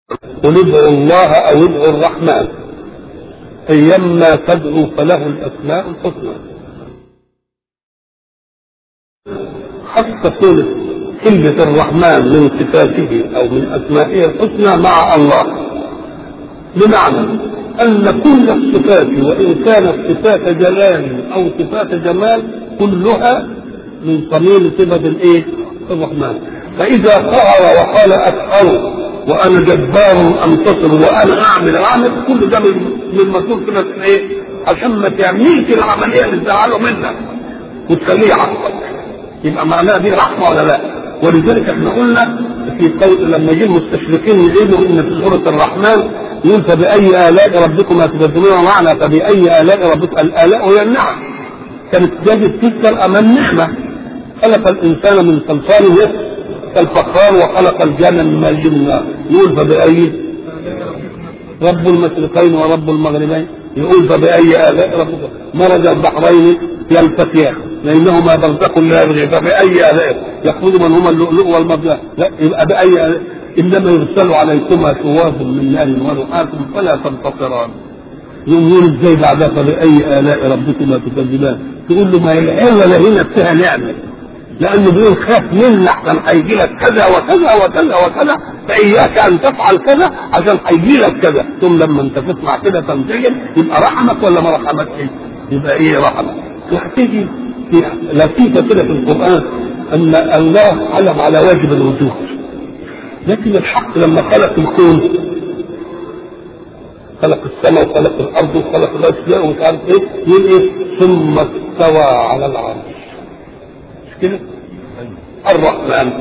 قل ادعوا الله او ادعوا الرحمن ايما تدعوا فله الاسماء الحسنى خص سورة كلمة الرحمن من صفاته او من اسمائه الحسنى مع الله بمعنى ان كل الصفات وان كانت صفات جلال او صفات جمال كلها من صميم صفة الايه؟ الرحمن فاذا قهر وقال اسحر وانا جبار انتصر وانا اعمل اعمل كل ده من من مسؤول كده ايه؟ عشان ما تعملش العمليه اللي تزعله منك وتخليه يعصبك يبقى معناها دي رحمه ولا لا؟ ولذلك احنا قلنا في قول لما جه المستشرقين يقولوا ان في سوره الرحمن يقول فباي الاء ربكما تكذبون معنا فباي الاء ربكم الالاء هي النعم كانت تجد تذكر امام نعمه خلق الانسان من صلصال كالفخار وخلق الجنة من ماء النار يقول فبأي رب المشرقين ورب المغربين يقول فبأي آلاء ربك مرج البحرين يلتقيان لأنهما برزق لا يبغي فبأي آلاء يخرج من هما اللؤلؤ والمرجان لا يبقى بأي آلاء إنما يرسل عليكما شواظ من نار ونحاس فلا تنتصران يقول ازاي بعدها فبأي آلاء ربكما تكذبان تقول له ما هي العلة هنا فيها نعمة لانه بيقول خاف من احسن هيجي لك كذا وكذا وكذا وكذا فاياك ان تفعل كذا عشان هيجي لك كذا ثم لما انت تسمع كده تنتجل يبقى رحمك ولا ما رحمكش؟ يبقى ايه رحمك؟ وهتيجي في لطيفه كده في القران ان الله علم على واجب الوجود لكن الحق لما خلق الكون خلق السماء وخلق الارض وخلق الاشياء ومش عارف ايه يقول ايه ثم استوى على العرش كده الرحمن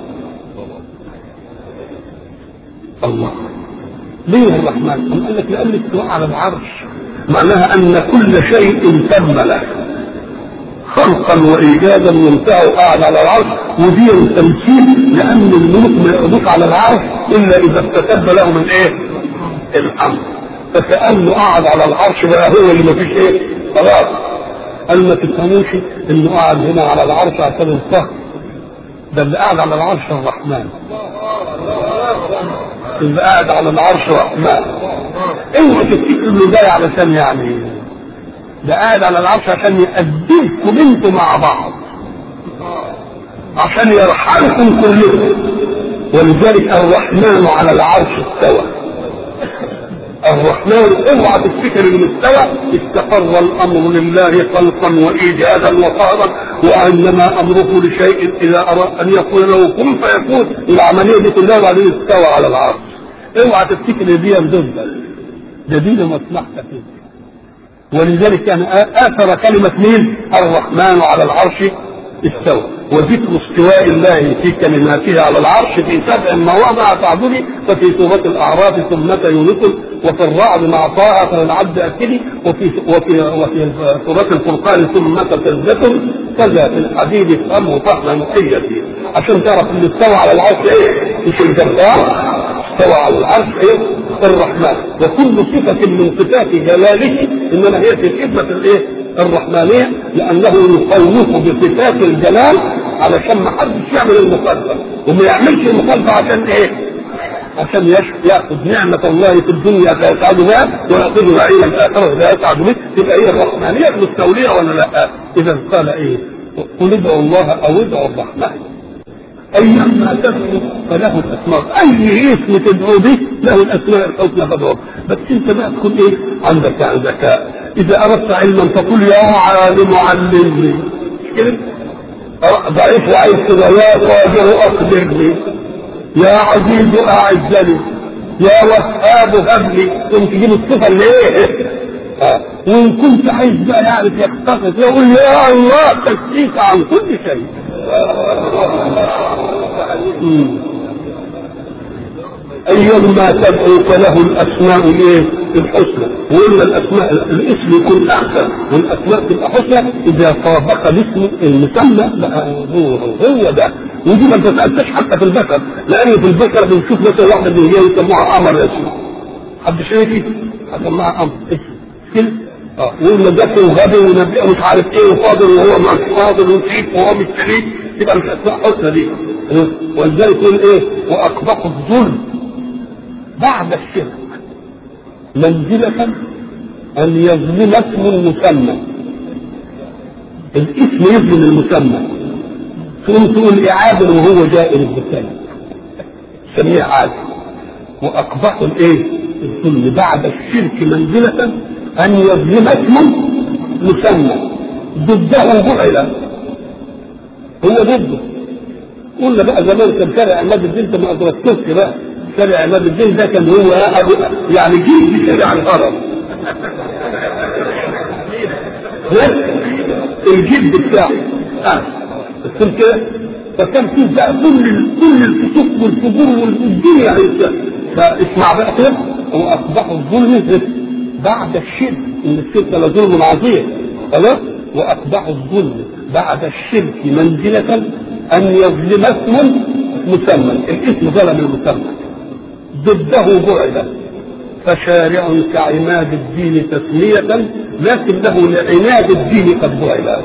الله ليه الرحمن؟ أم قال لك لأن الاستواء على العرش معناها أن كل شيء تم له خلقا وإيجادا ينفعه قاعد على العرش ودي تمثيل لأن الملوك ما يقعدوش على العرش إلا إذا استتب له من إيه؟ الأمر فكأنه قاعد على العرش بقى هو اللي ما فيش إيه؟ خلاص قال ما تفهموش انه قاعد هنا على العرش عشان الفخر ده اللي قاعد على العرش الرحمن اللي قاعد على العرش الرحمن اوعى تفتكروا انه جاي علشان يعني ده قاعد على العرش عشان يأدبكم انتوا مع بعض عشان يرحمكم كلكم ولذلك الرحمن على العرش استوى الرحمن اوعى تفتكر ان استوى استقر الامر لله خلقا وايجادا وقهرا وانما امره لشيء اذا اراد ان يقول له كن فيكون العمليه دي كلها وبعدين استوى على العرش اوعى تفتكر ان دي مدبل ده دي لمصلحتك ولذلك كان اثر كلمه مين الرحمن على العرش استوى وذكر استواء الله في كلماته على العرش في سبع مواضع تعبدي ففي سورة الأعراف ثمة يونس وفي الرعد مع طاعة فالعبد أكلي وفي وفي وفي سورة الفرقان ثمة كذبة كذا في الحديد افهمه فهم محيتي عشان تعرف ان استوى على العرش ايه مش الجبار استوى على العرش ايه الرحمن وكل صفة من صفات جلاله انما هي في خدمة الايه الرحمانية لأنه يخوف بصفات الجلال علشان ما حدش يعمل المخالفة وما يعملش المخالفة عشان إيه؟ عشان ياخذ نعمة الله في الدنيا فيسعد بها ويأخذها إلى الآخرة فيسعد بها تبقى هي الرحمانية المستولية ولا لا؟ إذا قال إيه؟ قل ادعوا الله أو ادعوا الرحمن أيما تدعو فله الأسماء أي اسم تدعو به له الأسماء الحسنى فادعوه بس أنت بقى تكون إيه؟ عندك ذكاء إذا أردت علما فقل يا عالم علمني مش كده؟ ضعيف وعايز كده يا قادر أقدرني يا عزيز أعزني يا وهاب هب لي ثم تجيب الصفة اللي إيه؟ آه. وإن كنت عايز بقى يعرف يختصر يقول يا الله تكفيك عن كل شيء أيما تدعو فله الأسماء الإيه؟ الحسنى وقلنا الأسماء الاسم يكون أحسن والأسماء تبقى حسنى إذا طابق الاسم المسمى بقى هو هو ده ودي ما تتأتاش حتى في البشر لأن في البشر بنشوف مثلا واحدة من هي يسموها قمر اسمه حد شايفي؟ هسمعها قمر اسم كده؟ اه وقلنا ذكي وغبي ونبي مش عارف ايه وفاضل وهو مش فاضل وشريك وهو مش شريك تبقى مش اسماء حسنى دي ولذلك يقول ايه؟ واقبح الظلم بعد الشرك منزلة أن يظلم اسم مسمى الاسم يظلم المسمى ثم تقول إعادة وهو جائر بالكلام سميه عادل وأقبح الإيه؟ الظلم بعد الشرك منزلة أن يظلم اسم مسمى ضده فعل هو ضده قلنا بقى زمان كان شارع عماد الدين انت ما ادركتوش بقى شارع عماد الدين ده كان هو يعني جيل شارع الهرم الجد بتاعه اه بس كده فكان فيه بقى كل كل الفسوق والفجور والدنيا فاسمع بقى كده واصبحوا الظلم بعد الشرك ان الشرك لظلم عظيم خلاص واصبحوا الظلم بعد الشرك منزلة ان يظلم اسم مسمى الاسم ظلم المسمى ضده بعد فشارع كعماد الدين تسمية لكنه لعناد الدين قد بعد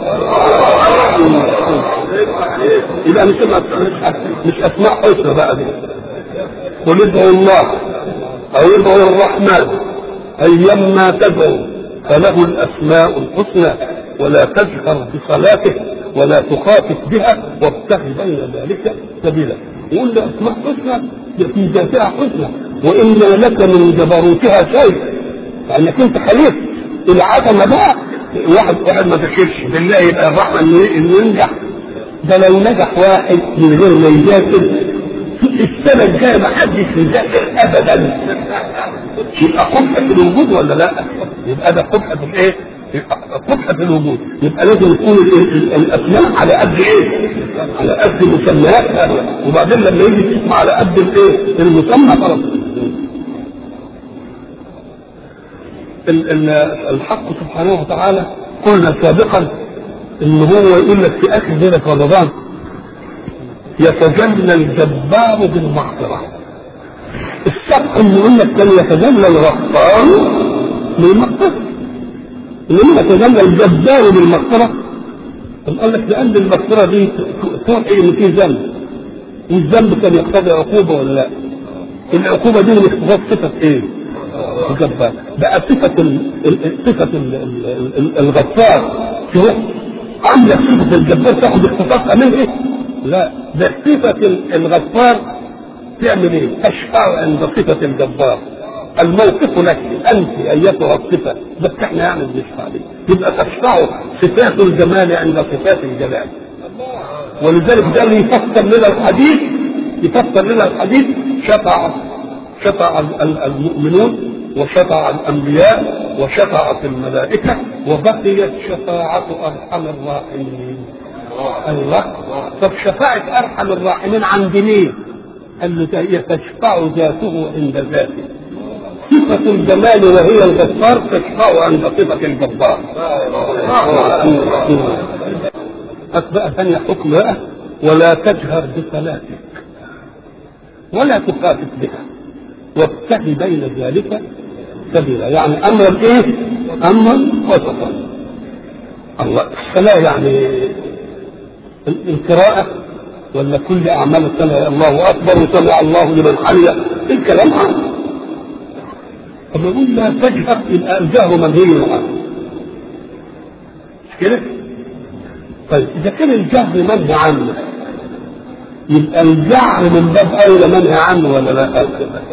يبقى مش مش اسماء حسنى بقى دي قل ادعوا الله او ادعوا الرحمن ايما تدعو فله الاسماء الحسنى ولا تجهر بصلاته ولا تخافت بها وابتغ بين ذلك سبيلا يقول له اسماء حسنى في ذاتها حسنى وان لك من جبروتها شيء لانك انت خليفه العتمه بقى واحد واحد ما ذاكرش بالله يبقى الرحمه انه ينجح ده لو نجح واحد من غير ما يذاكر السنه الجايه ما حدش يذاكر ابدا يبقى قبح في الوجود ولا لا؟ يبقى ده قبح في الايه؟ قبح في الوجود يبقى لازم يكون الاسماء على قد ايه؟ على قد مسمياتها وبعدين لما يجي تسمع على قد الايه؟ المسمى خلاص الحق سبحانه وتعالى قلنا سابقا ان هو يقول لك في اخر ليله رمضان يتجلى الجبار بالمغفره السبق انه يقول لك كان يتجلى الغفار بالمغفره انما يتجلى الجبار بالمغفره قال لك لان المغفره دي توحي ان في ذنب والذنب كان يقتضي عقوبه ولا لا؟ العقوبه دي من اختصاص صفه ايه؟ الجبار بقى صفه صفه الغفار تروح عامله صفه الجبار تاخد اختصاصها من ايه؟ لا ده صفه الغفار تعمل ايه؟ تشفع عند صفه الجبار الموقف لك انت ايتها الصفه بس احنا يعني بنشفع لك يبقى تشفع صفات الجمال عند صفات الجلال ولذلك ده اللي يفسر لنا الحديث يفسر لنا الحديث شفع شفع المؤمنون وشفع الانبياء وشفعت الملائكه وبقيت شفاعه ارحم الراحمين الله طب شفاعه ارحم الراحمين عند مين؟ قال له هي تشفع ذاته عند ذاته صفة الجمال وهي الغفار تشفع عند صفة الجبار. بقى ثانية حكم بقى ولا تجهر بصلاتك ولا تخافت بها وابتغ بين ذلك سبيلا يعني امر ايه؟ امر وسطا الله الصلاة يعني القراءة ولا كل اعمال الصلاة الله اكبر وسمع الله لمن حمده الكلام عنه طب يقول لا تجهر يبقى الجهر منهي عنه مش كده؟ طيب اذا كان الجهر منهي عنه يبقى الجهر من باب اولى منهي عنه ولا لا؟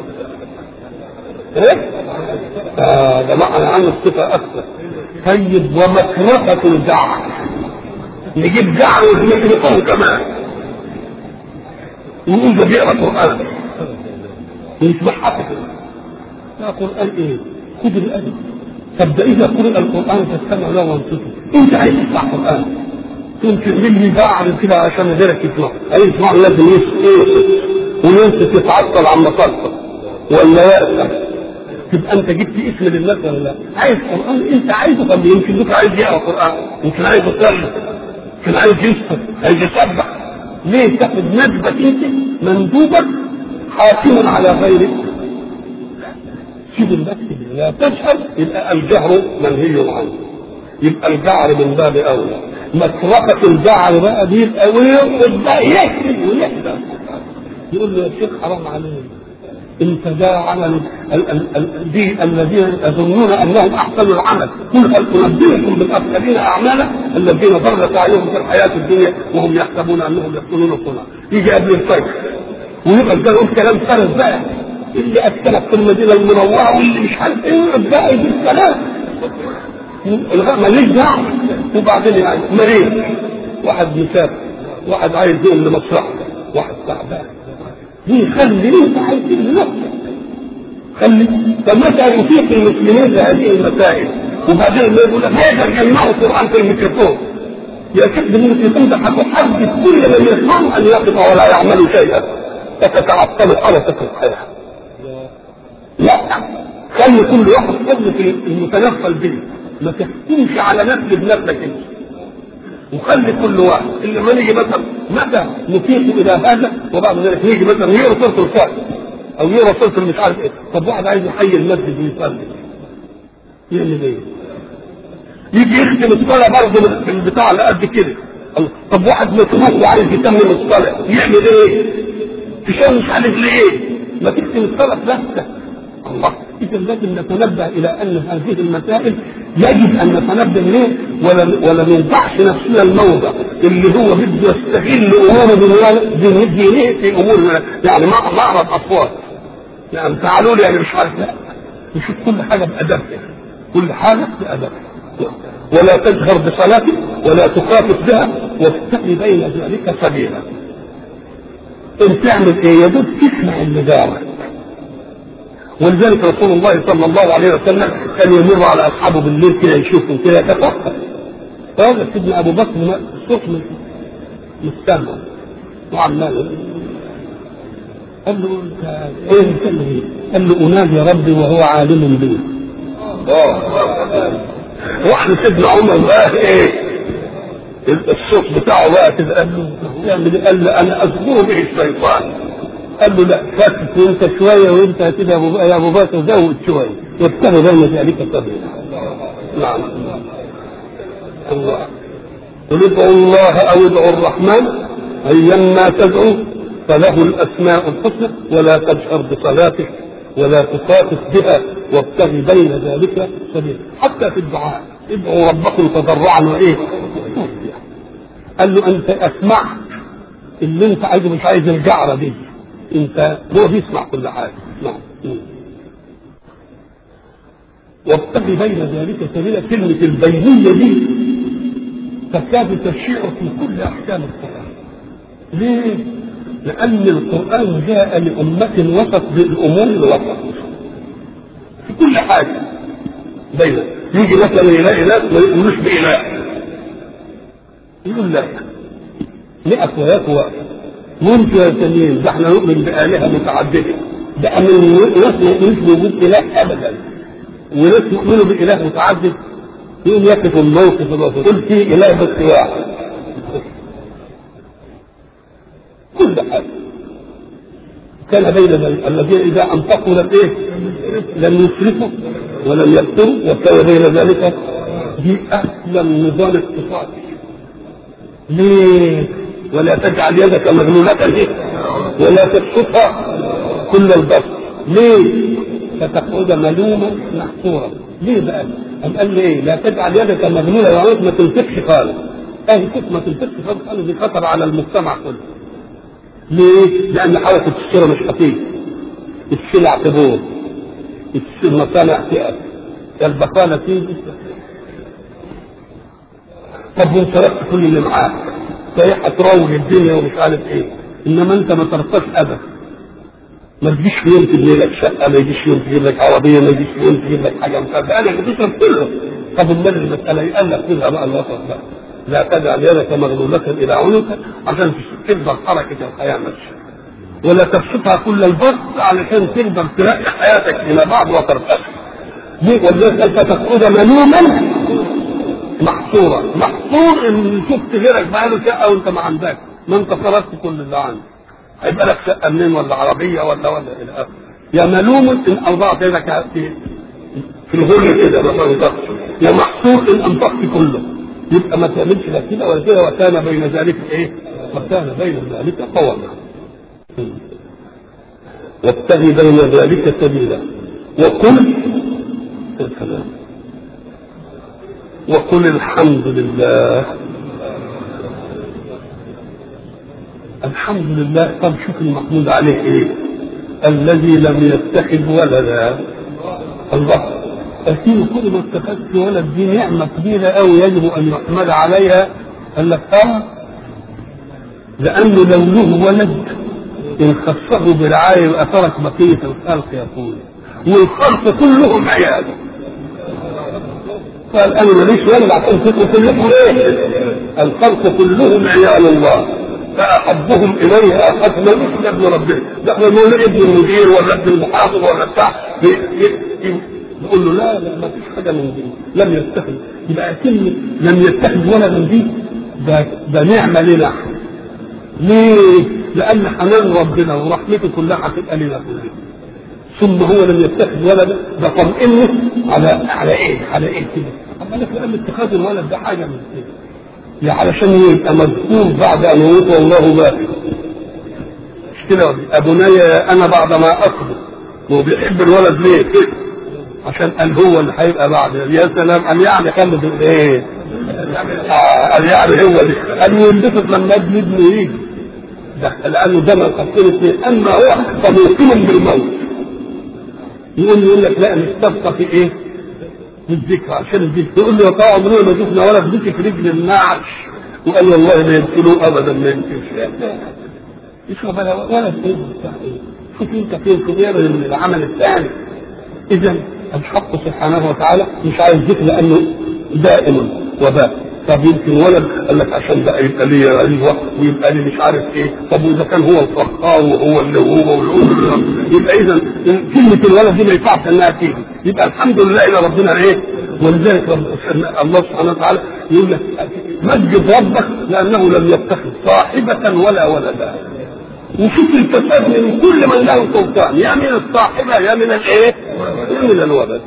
ايه؟ آه ده معنى عنه الصفه اكثر طيب ومكرهة الجعر نجيب جعر ونكرهه كمان ونقول ده بيقرا قران يسمع حتى لا قران ايه؟ خذ الادب طب ده اذا قرئ القران فاستمع له وانصتوا انت عايز تسمع قران تقوم تعمل لي جعر كده عشان غيرك يسمع هيسمع لازم يسكت وينصت يتعطل عن مصالحه ولا يأسف تبقى انت جبت اسم للناس ولا لا؟ عايز قران انت عايزه طب يمكن بكره عايز يقرا قران يمكن عايز يصلي يمكن عايز يسكت عايز يسبح ليه تاخد ندبك انت مندوبك حاكم على غيرك سيب النفس لا تشهد يبقى الجهر منهي عنه يبقى الجعر من باب اولى مكرهة الجعر بقى دي يبقى ويقعد بقى يكتب ويحدث يقول له يا شيخ حرام عليك انت ده عمل ال- ال- ال- دي الذين يظنون انهم احسنوا العمل قل هل انبئكم بالاخسرين اعمالا الذين ضل سعيهم في الحياه الدنيا وهم يحسبون انهم يحسنون صنعا يجي قبل الفجر ويبقى ده يقول كلام فارغ بقى اللي اكلك في المدينه المنوره واللي مش عارف ايه يقعد بقى يجيب كلام الغاء ماليش دعوه وبعدين يعني مريض واحد مسافر واحد عايز يقوم لمصلحه واحد تعبان دي خلي انت عايز لنفسك خلي فمتى يفيق المسلمين لهذه المسائل وبعدين ما يقول لك هذا جمعوا القران في الميكروفون يا كذب المسلمين ده هتحدث كل من يسمعوا ان يقف ولا يعملوا شيئا فتتعطل حركه الحياه لا خلي كل واحد فضل في المتنفل به ما تحكمش على نفس بنفسك انت وخلي كل واحد اللي ما نيجي مثلا متى نفيق الى هذا وبعد ذلك نيجي مثلا يقرا سوره الفاتحه او يقرا سوره مش عارف ايه طب واحد عايز يحيي المسجد ويصلي يعمل ايه؟ يجي يختم الصلاه برضه من البتاع اللي قد كده الله. طب واحد مسروق وعايز يتمم الصلاه يعمل ايه؟ تشوش عليه ليه؟ ما تختم الصلاه بنفسك الله اذا لازم نتنبه الى ان هذه المسائل يجب ان نتنبه ليه ولا ولا نوضعش نفسنا الموضع اللي هو بده يستغل امور دنيا- دينيه في امور يعني مع- معرض اصوات يعني تعالوا لي يعني مش عارف لا نشوف كل حاجه بادبها كل حاجه بادبها ولا تجهر بصلاتك ولا تخافت بها وابتغي بين ذلك سبيلا انت تعمل ايه يا دوب تسمع اللي دارك ولذلك رسول الله صلى الله عليه وسلم كان يمر على اصحابه بالليل كده يشوفهم كده يتفكر فهذا سيدنا ابو بكر ما- الصوت من- مستمع وعمال قال له انت ايه بتعمل ايه؟ قال له انادي ربي وهو عالم بي واحد سيدنا عمر بقى ايه الصوت بتاعه بقى كده قال له يعمل ايه؟ قال له انا اذكر به الشيطان قال له لا فاتت انت شويه وانت كده يا ابو يا ابو بكر زود شويه وابتغي بين ذلك سبيلا نعم الله قل ادعوا الله او ادعوا الرحمن ايما تدعوا فله الاسماء الحسنى ولا تجهر بصلاتك ولا تخافت بها وابتغي بين ذلك سبيلا حتى في الدعاء ادعوا ربكم تضرعا وايه قال له انت اسمعت اللي انت عايزه مش عايز الجعره دي انت هو بيسمع كل حاجه نعم وابتغي بين ذلك سبيلا كلمه البينيه دي تكاد تشيع في كل احكام القران ليه؟ لأن القرآن جاء لأمة وسط بالأمور الوسط في كل حاجة بين يجي مثلا يلاقي ناس ما يقولوش بإله يقول لك مئة وياك واحد ممكن يا سليم ده احنا نؤمن بآلهة متعددة ده من ناس ما يؤمنوش بوجود إله أبدا وناس يؤمنوا بإله متعدد يقوم يقف الموقف قل في إله بس واحد كل حاجة كان بين ذلك الذين إذا أنفقوا لم إيه؟ لم يسرفوا ولم يقتروا وكان بين ذلك دي أسلم نظام اقتصادي ليه؟ ولا تجعل يدك مغلولة ليه؟ ولا تبسطها كل البسط ليه؟ فتقعد ملوما محصورا ليه بقى؟ أم قال لي ايه؟ لا تجعل يدك مغلولة يعني ما تنفقش خالص. اهي كيف ما تنفقش خالص خالص دي خطر على المجتمع كله. ليه؟ لأن حركة الشراء مش خفيفة. السلع تبور. المصانع تقف. البطالة تيجي. طب وانت رحت كل اللي معاك. رايح تروج الدنيا ومش عارف ايه. انما انت ما ترقص ابدا. ما تجيش في يوم تبني لك شقه، ما يجيش في يوم تجيب لك عربيه، ما يجيش في يوم تجيب لك حاجه مكافئه، انا بتشرب كله. طب امال المساله يقال لك كلها بقى الوسط بقى. لا تجعل يدك مغلولة إلى عنقك عشان تفضل حركة الحياة ماشية ولا تبسطها كل البسط علشان تقدر تلاقي حياتك إلى بعض وترتقي ليه ولذلك أنت تقعد ملوما محصورا محصور إن شفت غيرك بقى له شقة وأنت ما عندك ما أنت صرفت كل اللي عندك هيبقى لك شقة منين ولا عربية ولا ولا إلى آخره يا ملوم إن أوضعت يدك في في الغل كده مثلا يا محصور إن أنفقت كله يبقى ما تعملش لا كده ولا كده وكان بين ذلك ايه؟ وكان بين ذلك قواما. وابتغ بين ذلك سبيلا وقل الكلام وقل الحمد لله الحمد لله طب شوف المحمود عليه ايه الذي لم يتخذ ولدا الله أكيد كل ما اتخذت ولد دي نعمة كبيرة أوي يجب أن يحمد عليها قال لك آه لأنه لو له ولد إن خصه برعاية يبقى ترك بقية الخلق يقول والخلق كلهم عياله قال أنا ماليش ولد عشان تبقوا كلكم إيه؟ الخلق كلهم عيال الله فأحبهم إليه أحب من ابن ربه ده احنا نقول ابن المدير ولا ابن المحافظ ولا بتاع نقول له لا لا ما فيش حاجه من دي لم يتخذ يبقى كلمه لم يتخذ ولدا دي ده ده نعمه لنا ليه؟ لان حنان ربنا ورحمته كلها هتبقى لنا كلنا ثم هو لم يتخذ ولدا ده طمئنه على على ايه؟ على ايه كده؟ اما لك لان اتخاذ الولد ده حاجه من كده يعني علشان يبقى مذكور بعد ان يموت والله باقي مش كده ابني انا بعد ما اكبر هو بيحب الولد ليه؟ كده عشان قال هو اللي هيبقى بعد يا سلام قال يعني خلد ايه؟ آه قال يعني هو اللي قال ينبسط لما ابن ابنه يجي ده لانه ده من خاصين اثنين اما هو فموقن بالموت يقول يقول لك لا نستبقى في ايه؟ في الذكر عشان الذكر يقول له يا طبعا عمرنا ما شفنا ولا ذكر في رجل النعش وقال والله ما يدخلوه ابدا ما يمكنش يشوف ولا ولا ايه شوف انت فين كبير من العمل الثاني اذا الحق سبحانه وتعالى مش عايز ذكر لانه دائم وباء طب يمكن ولد قال لك عشان بقى يبقى لي غليظه ويبقى لي مش عارف ايه طب واذا كان هو الفخار وهو اللي هو والعمر يبقى اذا كلمه الولد دي ما ينفعش انها تيجي يبقى الحمد لله الى ربنا ايه ولذلك رب الله سبحانه وتعالى يقول لك مجد ربك لانه لم يتخذ صاحبه ولا ولدا وشوف الفساد من كل من له سلطان يا من الصاحبه يا من الايه؟ يا من الولد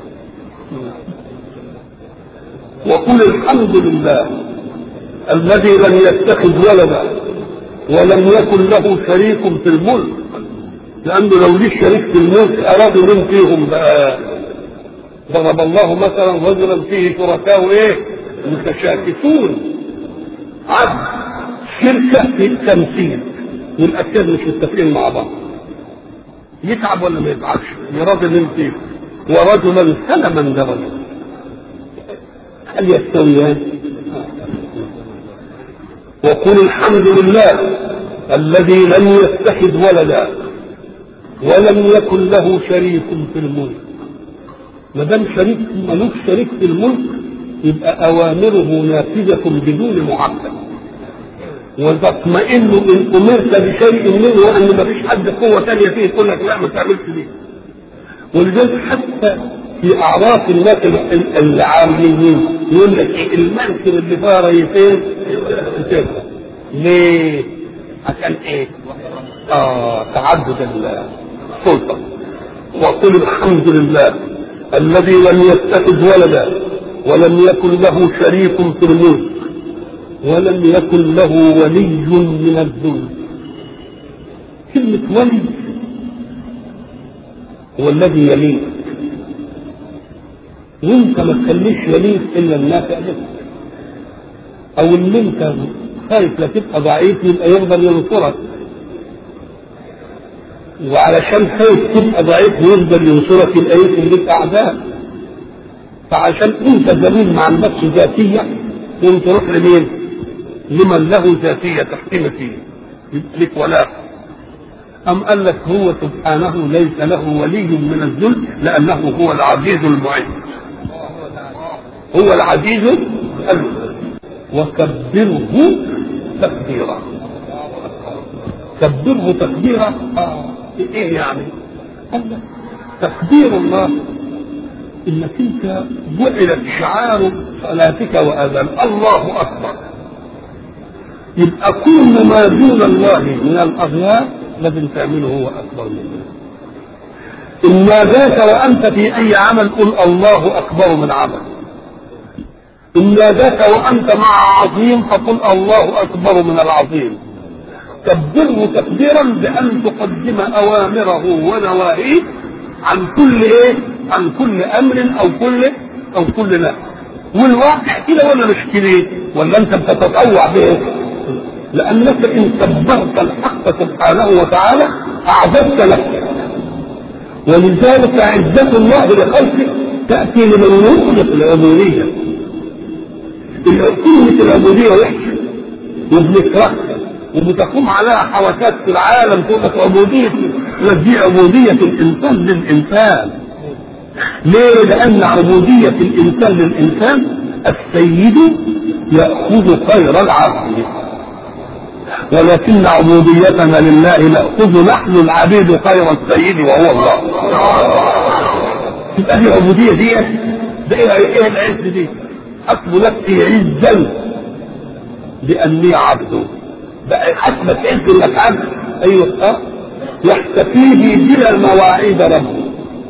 وقل الحمد لله الذي لم يتخذ ولدا ولم يكن له شريك في الملك لانه لو ليه شريك في الملك ارادوا من فيهم بقى ضرب الله مثلا رجلا فيه شركاء ايه متشاكسون عبد شركه في التمثيل والأكاد مش متفقين مع بعض يتعب ولا ما يتعبش يراد من فيه ورجلا سلما لرجل هل يستويان وقل الحمد لله الذي لم يتخذ ولدا ولم يكن له شريك في الملك ما دام شريك ملوك شريك في الملك يبقى اوامره نافذه بدون معقد وتطمئن ان امرت بشيء منه ان ما فيش حد قوه ثانيه فيه يقول لك لا ما تعملش دي ولذلك حتى في اعراف الناس العاميين يقول لك إيه المنكر اللي فيها رئيسين ليه؟ عشان ايه؟ اه تعدد السلطه وقل الحمد لله الذي لم يتخذ ولدا ولم يكن له شريك في الملك ولم يكن له ولي من الذل كلمة ولي هو الذي يليك وانت ما تخليش يليك الا النافع لك او اللي انت خايف لا تبقى ضعيف يبقى يقدر ينصرك وعلشان خايف تبقى ضعيف ويقدر ينصرك يبقى يمكن لك اعداء فعشان انت ذليل ما عندكش ذاتيه وانت تروح لمين؟ لمن له ذاتيه تحكم فيه يبقى لك ولاء أم قال لك هو سبحانه ليس له ولي من الذل لأنه هو العزيز المعز هو العزيز المعز وكبره تكبيرا كبره تكبيرا آه. ايه يعني قال لك تكبير الله انك انت جعلت شعار صلاتك واذان الله اكبر يبقى كل ما دون الله من الاغيار لازم تعمله هو اكبر منه ان ناداك وانت في اي عمل قل الله اكبر من عمل ان ناداك وانت مع عظيم فقل الله اكبر من العظيم كبره تكبيرا بأن تقدم أوامره ونواهيه عن كل إيه؟ عن كل أمر أو كل أو كل نهي والواقع كده ولا مش كده ولا أنت بتتطوع به لأنك إن كبرت الحق سبحانه وتعالى أعبدت نفسك ولذلك عزة الله لخلقه تأتي لمن يخلق العبودية كلمة العبودية وحشة وبنكرهها وبتقوم عليها حركات في العالم تقول لك عبودية دي عبودية الإنسان للإنسان ليه؟ لأن عبودية الإنسان للإنسان السيد يأخذ خير العبد ولكن عبوديتنا لله نأخذ نحن العبيد خير السيد وهو الله تبقى دي العبودية دي ده ايه ايه العز دي حسب نفسي عزا بأني عبده بقى حسبك عز انك عبد ايوه اه يحتفيه بلا مواعيد ربه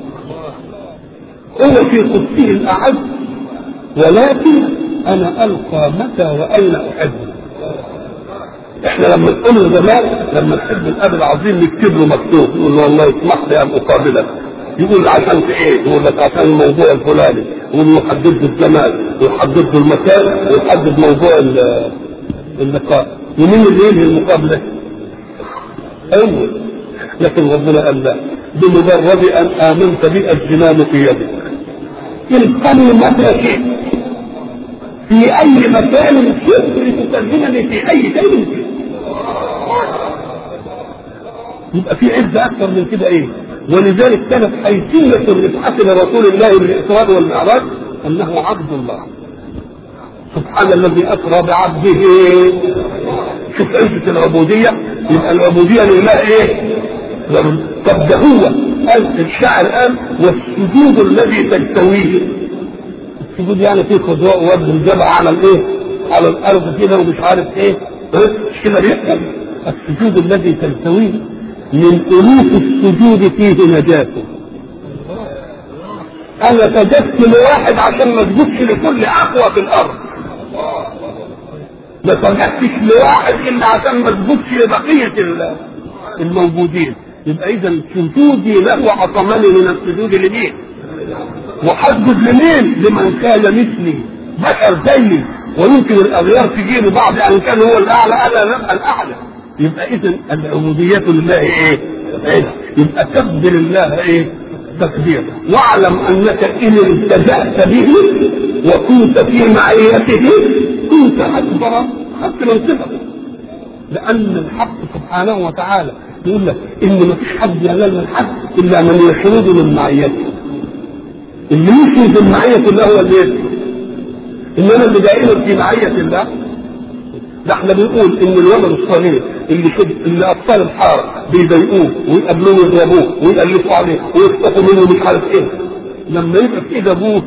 هو في قدسه الأعز ولكن أنا ألقى متى وأين أحب احنا لما نقول زمان لما نحب الاب العظيم نكتب له مكتوب نقول له والله اسمح لي ان اقابلك يقول عشان في ايه؟ يقول لك عشان الموضوع الفلاني يقول له حدد له الزمان ويحدد له المكان ويحدد موضوع اللقاء ومين اللي ينهي المقابله؟ ايوه لكن ربنا قال لا بمجرد ان امنت بي الزمام في يدك القني متى شئت في اي مكان شئت لتكلمني في اي شيء شئت يبقى في عزة أكثر من كده إيه؟ ولذلك كانت حيثية الرفعة لرسول الله بالإسراء والمعراج أنه عبد الله سبحان الذي أسرى بعبده شوف عزة العبودية يبقى العبودية لله إيه؟ طب ده هو قال الشاعر قال والسجود الذي تجتويه السجود يعني فيه خضوع ووجه الجبع على الايه؟ على الارض كده ومش عارف ايه مش كده بيحصل السجود الذي تلتويه من ألوف السجود فيه نجاته أنا سجدت لواحد عشان ما اسجدش لكل أقوى في الأرض ما سجدتش لواحد إلا عشان ما اسجدش لبقية الموجودين يبقى إذا سجودي له عصمني من السجود لمين؟ وحسجد لمين؟ لمن كان مثلي بشر زيي ويمكن الأغيار تجي بعض يعني كان هو الأعلى أنا نبقى الأعلى يبقى اذا العبودية لله ايه؟ إيه؟ يبقى كبر الله ايه؟ تكبير واعلم انك ان التجأت به وكنت في معيته كنت اكبر حتى من صفته لان الحق سبحانه وتعالى يقول لك ان ما فيش حد ينال من حد الا من يخرج من معيته اللي يخرج من معيه الله هو اللي يدخل انما اللي دائما في معيه الله ده احنا بنقول ان الولد الصغير اللي شد اللي اطفال الحاره بيضايقوه ويقابلوه ويضربوه ويقلفوا عليه ويخطفوا منه مش عارف ايه لما يبقى في ايد ابوه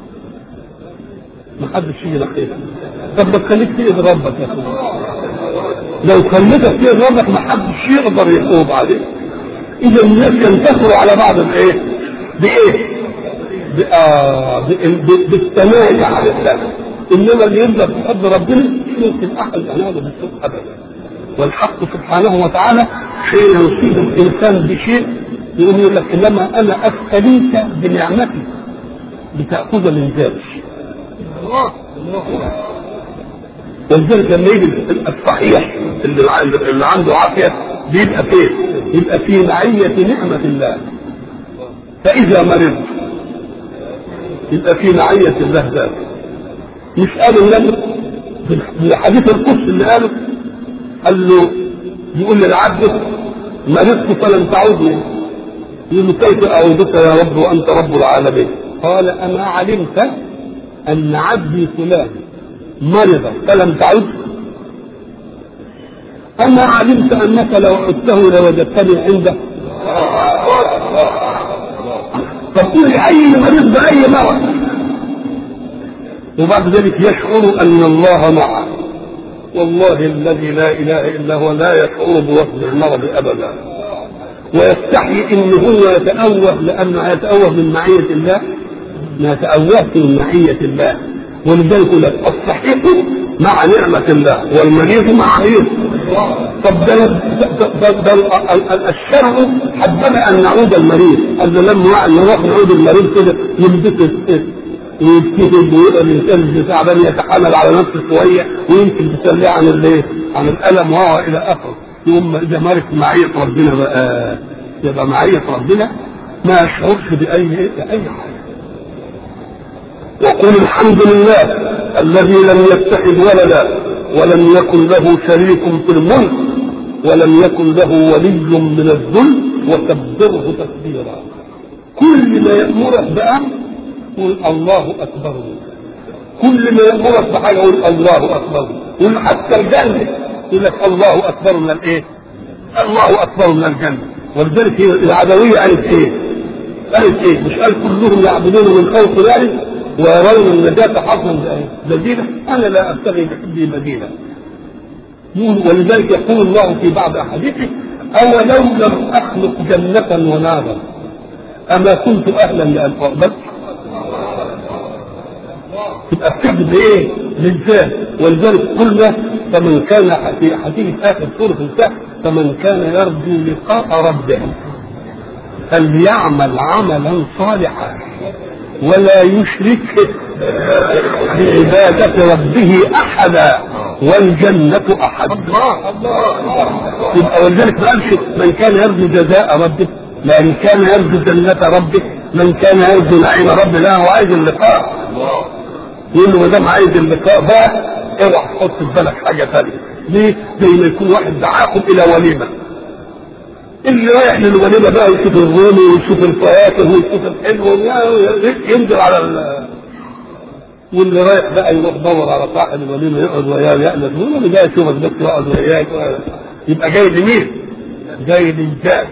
ما حدش يجي ناحيته طب ما تخليك في ايد ربك يا اخويا لو خليتك في ايد ربك ما حدش يقدر يقوم عليك اذا الناس ينتصروا على بعض بايه؟ بايه؟ آه بالتمايز على الله انما اللي يبدا بحب ربنا مش ممكن احد يناله بالسوء ابدا والحق سبحانه وتعالى حين يصيب الانسان بشيء يقول يقول لك انما انا ابتليك بنعمتي لتاخذ من ذلك ولذلك لما يجي الصحيح اللي, اللي عنده عافيه بيبقى فين؟ يبقى في معية نعمة الله فإذا مرض يبقى في معية الله ذاته مش قالوا النبي في حديث القدس اللي قاله قال له يقول للعبد مرضت فلم تعودني يقول له كيف اعودك يا رب وانت رب العالمين قال اما علمت ان عبدي فلان مرض فلم تعد اما علمت انك لو عدته لوجدتني عنده فقول اي مريض باي مرض وبعد ذلك يشعر ان الله معه والله الذي لا اله الا هو لا يشعر بوصف المرض ابدا ويستحي ان هو يتأوه لانه يتأوه من معية الله ما يتأوهش من معية الله ولذلك يقول لك الصحيح مع نعمة الله والمريض مع عيوب طب ده ده, ده الشرع حبنا ان نعود المريض قال لما نروح نعود المريض كده يلبس ويبتدي ويبقى الانسان تعبان يتحمل على نفسه شويه ويمكن تسليه عن الايه؟ عن الالم وهو الى اخره يوم اذا مارس معيه ربنا بقى يبقى معيه ربنا ما يشعرش باي باي حاجه وقل الحمد لله الذي لم يتخذ ولدا ولم يكن له شريك في الملك ولم يكن له ولي من الذل وكبره تكبيرا كل ما يأمرك بأمر قل الله أكبر كل ما يأمرك بحاجة قل الله أكبر قل حتى الجنة يقول لك الله أكبر من الإيه؟ الله أكبر من الجنة ولذلك العدوية قالت إيه؟ قالت إيه؟ مش قال كلهم يعبدون من خوف ذلك ويرون النجاة حظا بديلا أنا لا أبتغي بحبي بديلا ولذلك يقول الله في بعض أحاديثه أولو لم أخلق جنة ونارا أما كنت أهلا لأن أقبل تبقى بتكذب ايه؟ للذات ولذلك قلنا فمن كان في حديث اخر سوره الكهف فمن كان يرجو لقاء ربه فليعمل عملا صالحا ولا يشرك بعبادة ربه أحدا والجنة أحد يبقى ولذلك ما قالش من كان يرجو جزاء ربه من كان يرجو جنة ربه من كان يرجو نعيم ربه لا هو عايز اللقاء يقول له ما دام عايز اللقاء بقى اوعى تحط في بالك حاجة ثانية ليه؟ زي ما يكون واحد دعاكم إلى وليمة اللي رايح للوليمه بقى يشوف الرومي ويشوف الفواكه ويشوف الحلو ينزل على ال واللي رايح بقى يروح يدور على صاحب الوليمه يقعد وياه يأنس يقول له جاي اشوفك بس يقعد وياك يبقى جاي لمين؟ جاي للجاد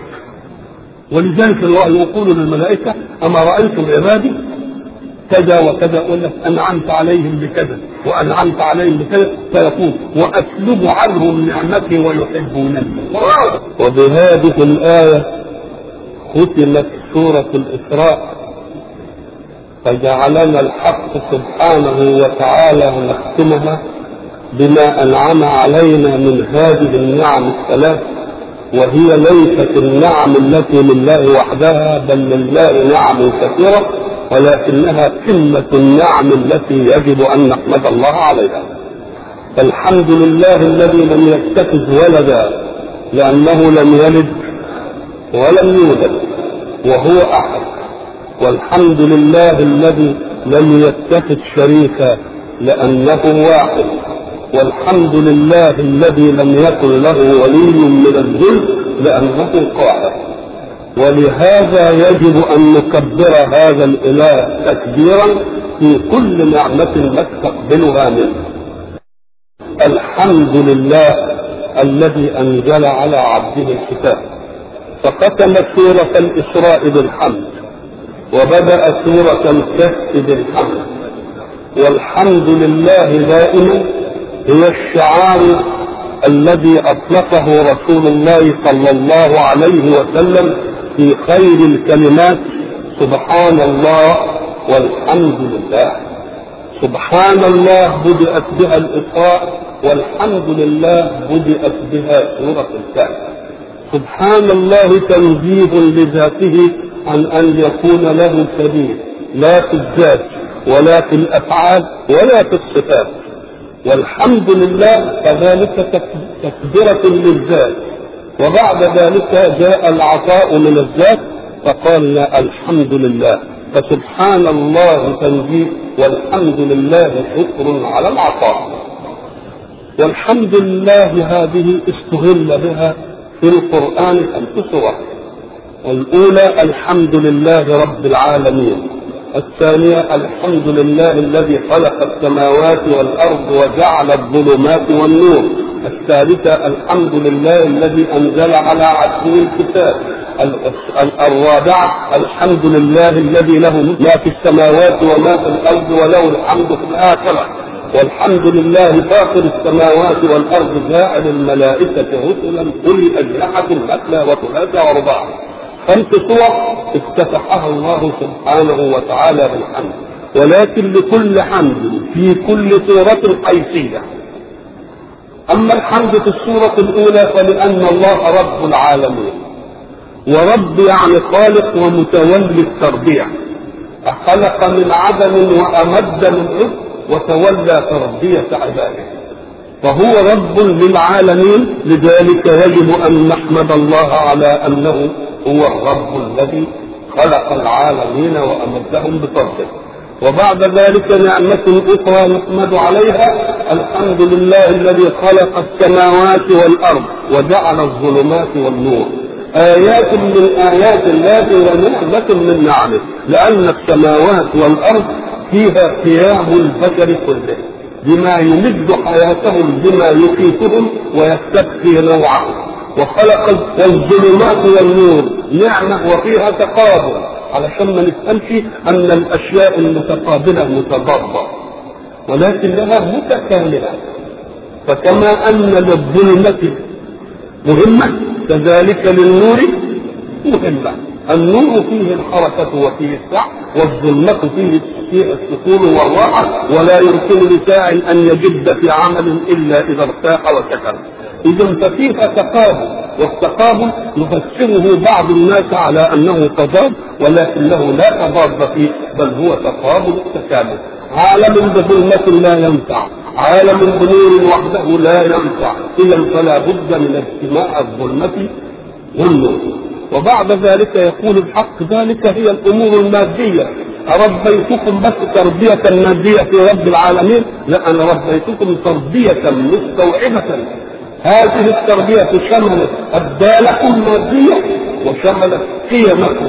ولذلك الله يقول للملائكه اما رايتم عبادي كذا وكذا يقول لك انعمت عليهم بكذا وانعمت عليهم بكذا فيقول واسلب عنهم نعمتي ويحبونني وبهذه الايه ختمت سوره الاسراء فجعلنا الحق سبحانه وتعالى نختمها بما انعم علينا من هذه النعم الثلاث وهي ليست النعم التي لله وحدها بل لله نعم كثيره ولكنها قمة النعم التي يجب أن نحمد الله عليها فالحمد لله الذي لم يتخذ ولدا لأنه لم يلد ولم يولد وهو أحد والحمد لله الذي لم يتخذ شريكا لأنه واحد والحمد لله الذي لم يكن له ولي من الذل لأنه قاهر ولهذا يجب أن نكبر هذا الإله تكبيرا في كل نعمة نستقبلها منه الحمد لله الذي أنزل على عبده الكتاب فختم سورة الإسراء بالحمد وبدأ سورة الكهف بالحمد والحمد لله دائما هي الشعار الذي أطلقه رسول الله صلى الله عليه وسلم في خير الكلمات سبحان الله والحمد لله سبحان الله بدأت بها الإسراء والحمد لله بدأت بها سورة الكهف سبحان الله تنزيه لذاته عن أن يكون له سبيل لا في الذات ولا في الأفعال ولا في الصفات والحمد لله كذلك تكبرة للذات وبعد ذلك جاء العطاء من الذات فقالنا الحمد لله فسبحان الله تنزيه والحمد لله شكر على العطاء والحمد لله هذه استغل بها في القرآن خمس سور الأولى الحمد لله رب العالمين الثانية الحمد لله الذي خلق السماوات والأرض وجعل الظلمات والنور الثالثة الحمد لله الذي أنزل على عبده الكتاب الرابعة الحمد لله الذي له ما في السماوات وما في الأرض وله الحمد في الآخرة والحمد لله فاطر السماوات والأرض جاعل الملائكة رسلا أولي أجنحة مثنى وثلاثة ورباع خمس صور افتتحها الله سبحانه وتعالى بالحمد ولكن لكل حمد في كل سورة حيثية أما الحمد في السورة الأولى فلأن الله رب العالمين ورب يعني خالق ومتولي التربية خلق من عدم وأمد من عز وتولى تربية عباده فهو رب للعالمين لذلك يجب أن نحمد الله على أنه هو الرب الذي خلق العالمين وأمدهم بفضله وبعد ذلك نعمة أخرى نحمد عليها الحمد لله الذي خلق السماوات والأرض وجعل الظلمات والنور آيات من آيات الله ونعمة من نعمه لأن السماوات والأرض فيها قيام البشر كله بما يمد حياتهم بما يقيتهم ويستبقي نوعهم وخلق الظلمات والنور نعمة وفيها تقابل علشان ما نفهمش أن الأشياء المتقابلة متضادة ولكنها متكاملة فكما أن للظلمة مهمة كذلك للنور مهمة النور فيه الحركة وفيه السعي والظلمة فيه فيه السكون والراحة ولا يمكن لساع أن يجد في عمل إلا إذا ارتاح وسكن إذا ففيها تقابل والتقابل يفسره بعض الناس على أنه تضاد ولكنه لا تضاد فيه بل هو تقابل التكامل عالم بظلمة لا ينفع عالم بنور وحده لا ينفع إذا فلا بد من اجتماع الظلمة والنور وبعد ذلك يقول الحق ذلك هي الأمور المادية أربيتكم بس تربية مادية في رب العالمين لا أنا ربيتكم تربية مستوعبة هذه التربية شملت أبدالكم المادية وشملت قيمكم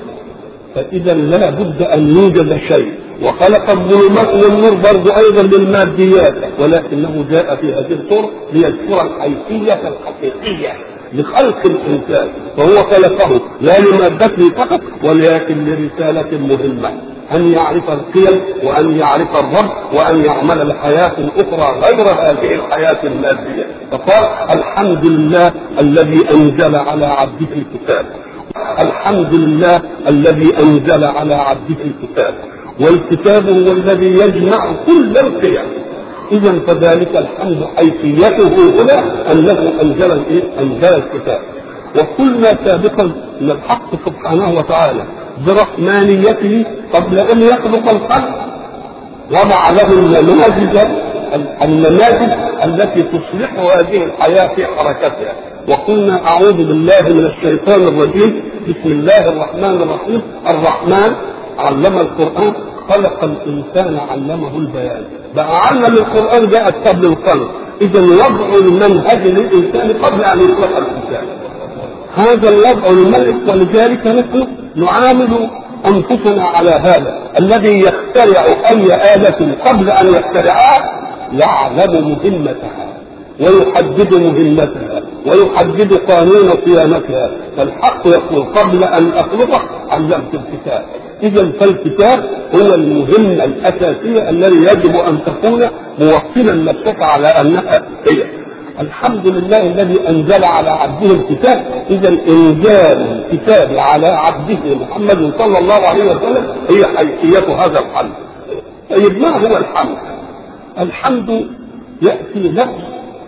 فإذا لا بد أن يوجد شيء وخلق الظلمات والنور برضه أيضا للماديات ولكنه جاء في هذه الصورة ليذكر الحيثية الحقيقية لخلق الإنسان فهو خلقه لا لمادته فقط ولكن لرسالة مهمة أن يعرف القيم وأن يعرف الرب وأن يعمل لحياة أخرى غير هذه الحياة المادية فقال الحمد لله الذي أنزل على عبده الكتاب الحمد لله الذي أنزل على عبده الكتاب والكتاب هو الذي يجمع كل القيم إذا فذلك الحمد حيثيته هنا أنه أنزل الإيه؟ أنزل الكتاب وقلنا سابقا أن الحق سبحانه وتعالى برحمانيته قبل أن يخلق الخلق وضع له النماذج النماذج التي تصلح هذه الحياة في حركتها وقلنا أعوذ بالله من الشيطان الرجيم بسم الله الرحمن الرحيم الرحمن علم القرآن خلق الإنسان علمه البيان بقى علم القرآن جاءت قبل الخلق إذا وضع المنهج للإنسان قبل أن يخلق الإنسان هذا الوضع للملك ولذلك نحن نعامل أنفسنا على هذا الذي يخترع أي آلة قبل أن يخترعها يعلم مهمتها ويحدد مهمتها ويحدد قانون صيانتها فالحق يقول قبل أن أخلقك علمت الكتاب إذا فالكتاب هو المهمة الأساسية الذي يجب أن تكون موصلا نفسك على أنها هي الحمد لله الذي أنزل على عبده الكتاب إذا إنزال الكتاب على عبده محمد صلى الله عليه وسلم هي حيثية هذا الحمد طيب ما هو الحمد؟ الحمد يأتي لفظ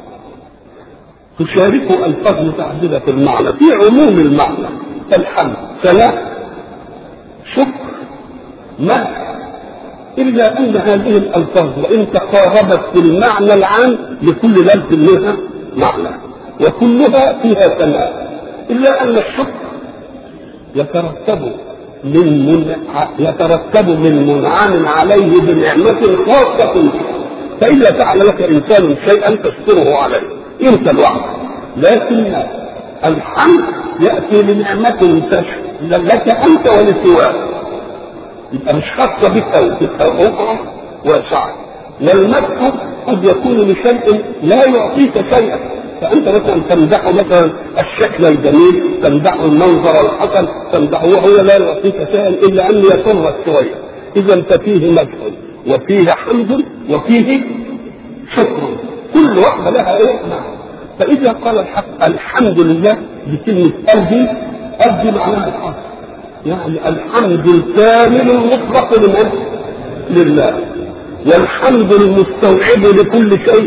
تشاركه ألفاظ متعددة في المعنى في عموم المعنى الحمد ثلاث شكر مدح إلا أن هذه الألفاظ وإن تقاربت في المعنى العام لكل لفظ منها معنى وكلها فيها ثناء إلا أن الشكر يترتب من من يترتب من منعم عليه بنعمة خاصة فإذا فعل لك إنسان شيئا تشكره عليه أنت لوحدك لكن الحمد يأتي لنعمة لك أنت ولسواك يبقى مش خاصة بك أو تبقى أخرى واسعة والمدح قد يكون لشيء لا يعطيك شيئا فأنت مثلا تمدحه مثلا الشكل الجميل تمدحه المنظر الحسن تمدحه وهو لا يعطيك شيئا إلا أن يسرك شوية إذا ففيه مدح وفيه حمد وفيه شكر كل واحدة لها إيه معنى فإذا قال الحق الحمد لله بكلمة قلبي قلبي معناها الحق يعني الحمد الكامل المطلق لمن؟ لله والحمد المستوعب لكل شيء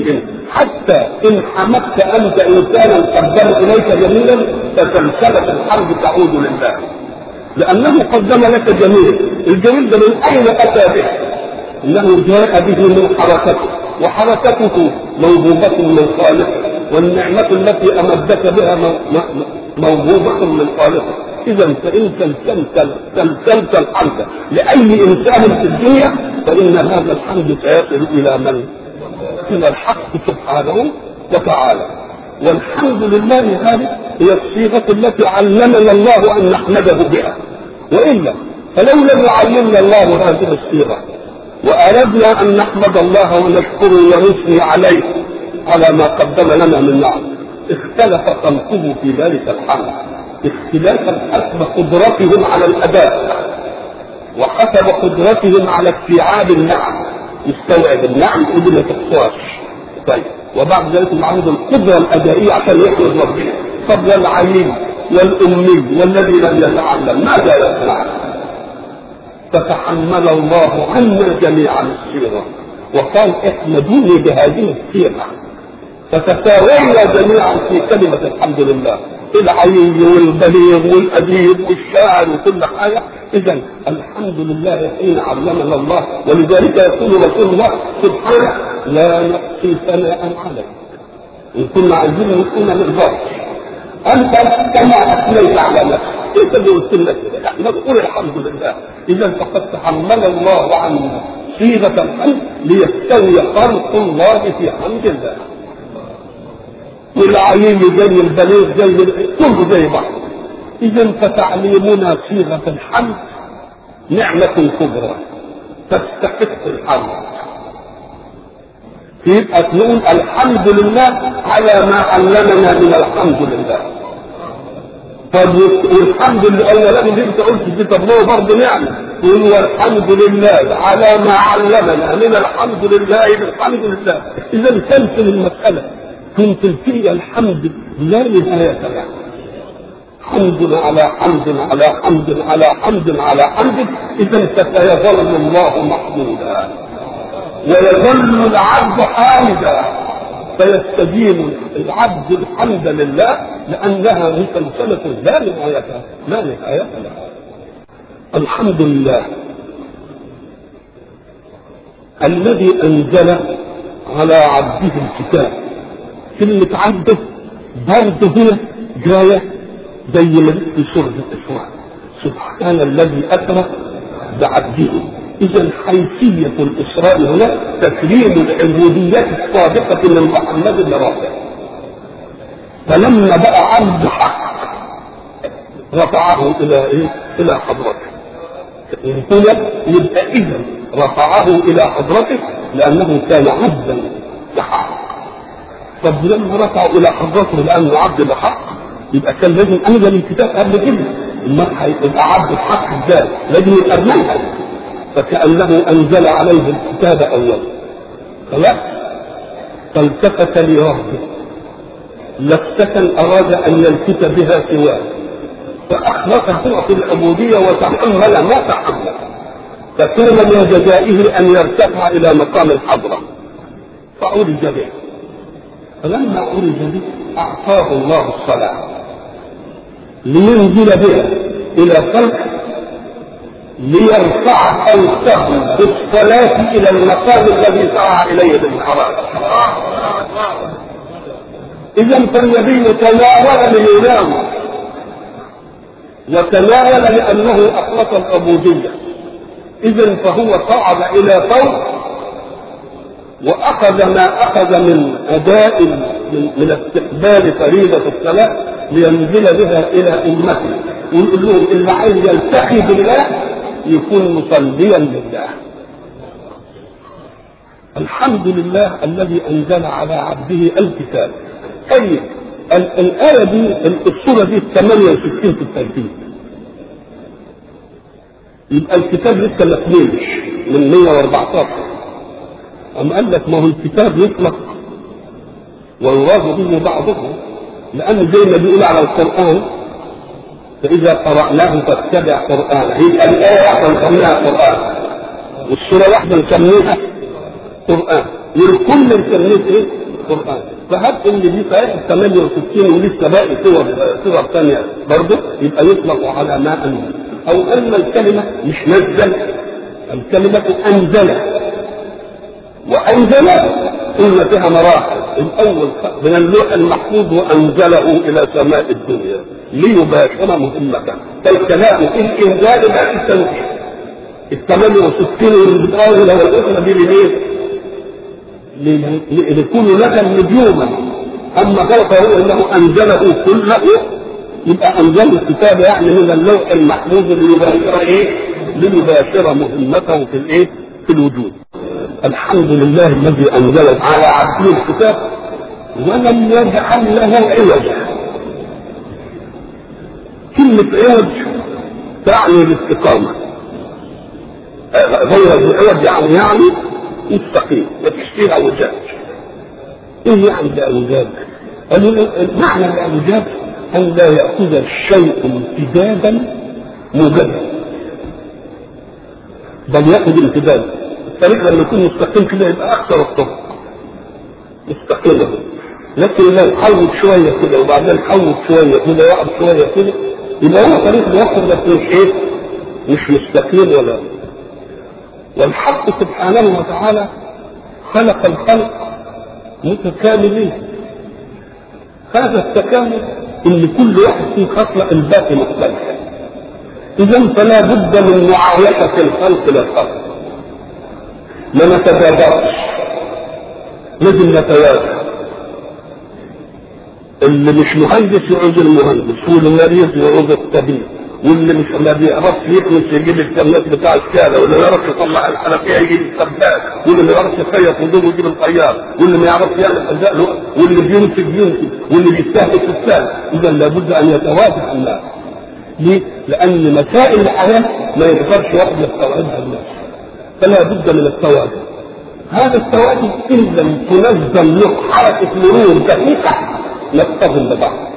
حتى ان حمدت انت انسانا قدم اليك جميلا فسلسله الحمد تعود لله لانه قدم لك جميل الجميل ده من اين اتى به انه جاء به من حركته وحركته موهوبه من خالقه والنعمه التي امدك بها موهوبه من خالقه اذا فان سلسلت سلسلت الحمد لاي انسان في الدنيا فان هذا الحمد سيصل الى من؟ الى الحق سبحانه وتعالى والحمد لله هذه هي الصيغه التي علمنا الله ان نحمده بها والا فلو لم يعلمنا الله هذه الصيغه واردنا ان نحمد الله ونشكره ونثني عليه على ما قدم لنا من نعم اختلف خلقه في ذلك الحمد اختلافا حسب قدرتهم على الاداء وحسب قدرتهم على استيعاب النعم يستوعب النعم ودي ما تحصاش طيب وبعد ذلك معروض القدره الادائيه عشان يحمد ربنا طب والعليم والامي والذي لم يتعلم ماذا يصنع؟ فتحمل الله عنا جميعا الصيغه وقال احمدوني بهذه الصيغه فتساوينا جميعا في كلمه الحمد لله العلي والبليغ والاديب والشاعر وكل حاجه اذا الحمد لله حين علمنا الله ولذلك يقول رسول الله سبحانه لا نحصي ثناء عليك ان كنا عايزين نكون نرضاك انت كما اثنيت على نفسك انت اللي قلت لنا كده احنا نقول الحمد لله اذا فقد تحمل الله عنا صيغه الحمد ليستوي خلق الله في حمد الله والعليم زي البليغ زي كله زي بعض اذا فتعليمنا صيغه الحمد نعمه كبرى تستحق الحمد يبقى نقول الحمد لله على ما علمنا من الحمد لله طب والحمد لله اولا اللي انت قلت دي طب ما هو برضه نعمه يقول والحمد لله على ما علمنا من الحمد لله بالحمد لله اذا تمثل المساله تمثل في الحمد لا نهايه له حمد على حمد على حمد على حمد على حمد اذا فسيظل الله محمودا ويظل العبد حامدا فيستدين العبد الحمد لله لانها مسلسله لا نهايه لا نهايه لها الحمد لله الذي انزل على عبده الكتاب كلمة عبده برضه هي جاية زي ما في سورة الإسراء سبحان الذي أسرى بعبده إذا حيثية الإسراء هنا تكريم العبودية الصادقة من محمد لربه فلما بقى عبد حق رفعه إلى إيه؟ إلى حضرته هنا يبقى إذا رفعه إلى حضرته لأنه كان عبدا بحق طب لما رفعوا إلى حضرته لأنه عبد بحق يبقى كان لازم أنزل الكتاب قبل كده ما هيبقى عبد الحق ازاي؟ لازم يبقى منهج فكأنه أنزل عليه الكتاب أولا خلاص فالتفت لربه لفتة أراد أن يلفت بها سواه فأخلصه في العبودية وتحمل ما تحمل فكان من جزائه أن يرتفع إلى مقام الحضرة فعرج به فلما عرج به أعطاه الله الصلاة لينزل بها إلى خلق ليرفع أنفه بالصلاة إلى المقام الذي سعى إليه بالحرام إذا فالنبي تناول لينام وتناول لأنه أخلص العبودية إذا فهو صعد إلى فوق وأخذ ما أخذ من أداء من, من استقبال فريضة الصلاة لينزل بها إلى أمته ويقول لهم اللي عايز يلتقي بالله يكون مصليا لله الحمد لله الذي أنزل على عبده الكتاب طيب الآية دي الصورة دي 68 في الترتيب يبقى الكتاب لسه ما اتنينش من 114 أم قال لك ما هو الكتاب يطلق ويراد به بعضه لأن زي ما بيقول على القرآن فإذا قرأناه فاتبع قرآنه هي الآية واحدة نسميها قرآن والسورة واحدة نسميها قرآن والكل نسميه إيه؟ القران فهب ان دي صحيح 68 ولسه باقي صور صور ثانيه برضه يبقى يطلق على ما انزل او ان الكلمه مش نزل الكلمه انزل وانزل قلنا فيها مراحل الاول من اللوح المحفوظ وانزله الى سماء الدنيا ليباشر مهمته فالكلام الانزال ما التنزيل ال 68 والاولى والاخرى دي لمين؟ لكل لك نجوما اما فوق هو انه انزله كله يبقى انزل الكتاب يعني من اللوح المحفوظ ليباشر ايه؟ ليباشر مهمته في الايه؟ في الوجود. الحمد لله الذي انزل على عبده الكتاب ولم يجعل له عوجا. كلمة عوج تعني الاستقامة. غير العوج يعني يعني مستقيم مفيش فيها اعوجاج. ايه يعني الاعوجاج؟ معنى الاعوجاج ان لا ياخذ الشيء امتدادا موجبا بل ياخذ امتدادا الطريق لما يكون مستقيم كده يبقى اكثر الطرق مستقيمه لكن لو حول شويه كده وبعدين حول شويه كده وقف شويه كده يبقى هو طريق موحد بس مش ايه؟ مش مستقيم ولا والحق سبحانه وتعالى خلق الخلق متكاملين هذا التكامل ان كل واحد فيه خصله الباقي مختلفه اذا فلا بد من معايشه الخلق للخلق ما نتجاوزش لازم نتوازن اللي مش مهندس يعوز المهندس واللي مريض يعوز الطبيب واللي مش ما بيعرفش يكنس يجيب الكمات بتاع الشارع واللي ما يعرفش يطلع الحنفيه يجيب السباك واللي ما يعرفش يخيط هدومه يجيب الخياط واللي ما يعرفش يعمل ازاء له واللي بينتج بينتج واللي بيستهلك يستهلك اذا لابد ان يتوافق الناس ليه؟ لان مسائل الحياه ما يقدرش واحد يستوعبها الناس فلا بد من التوازن هذا التوازن ان لم تنظم له حركه مرور دقيقه نصطدم ببعض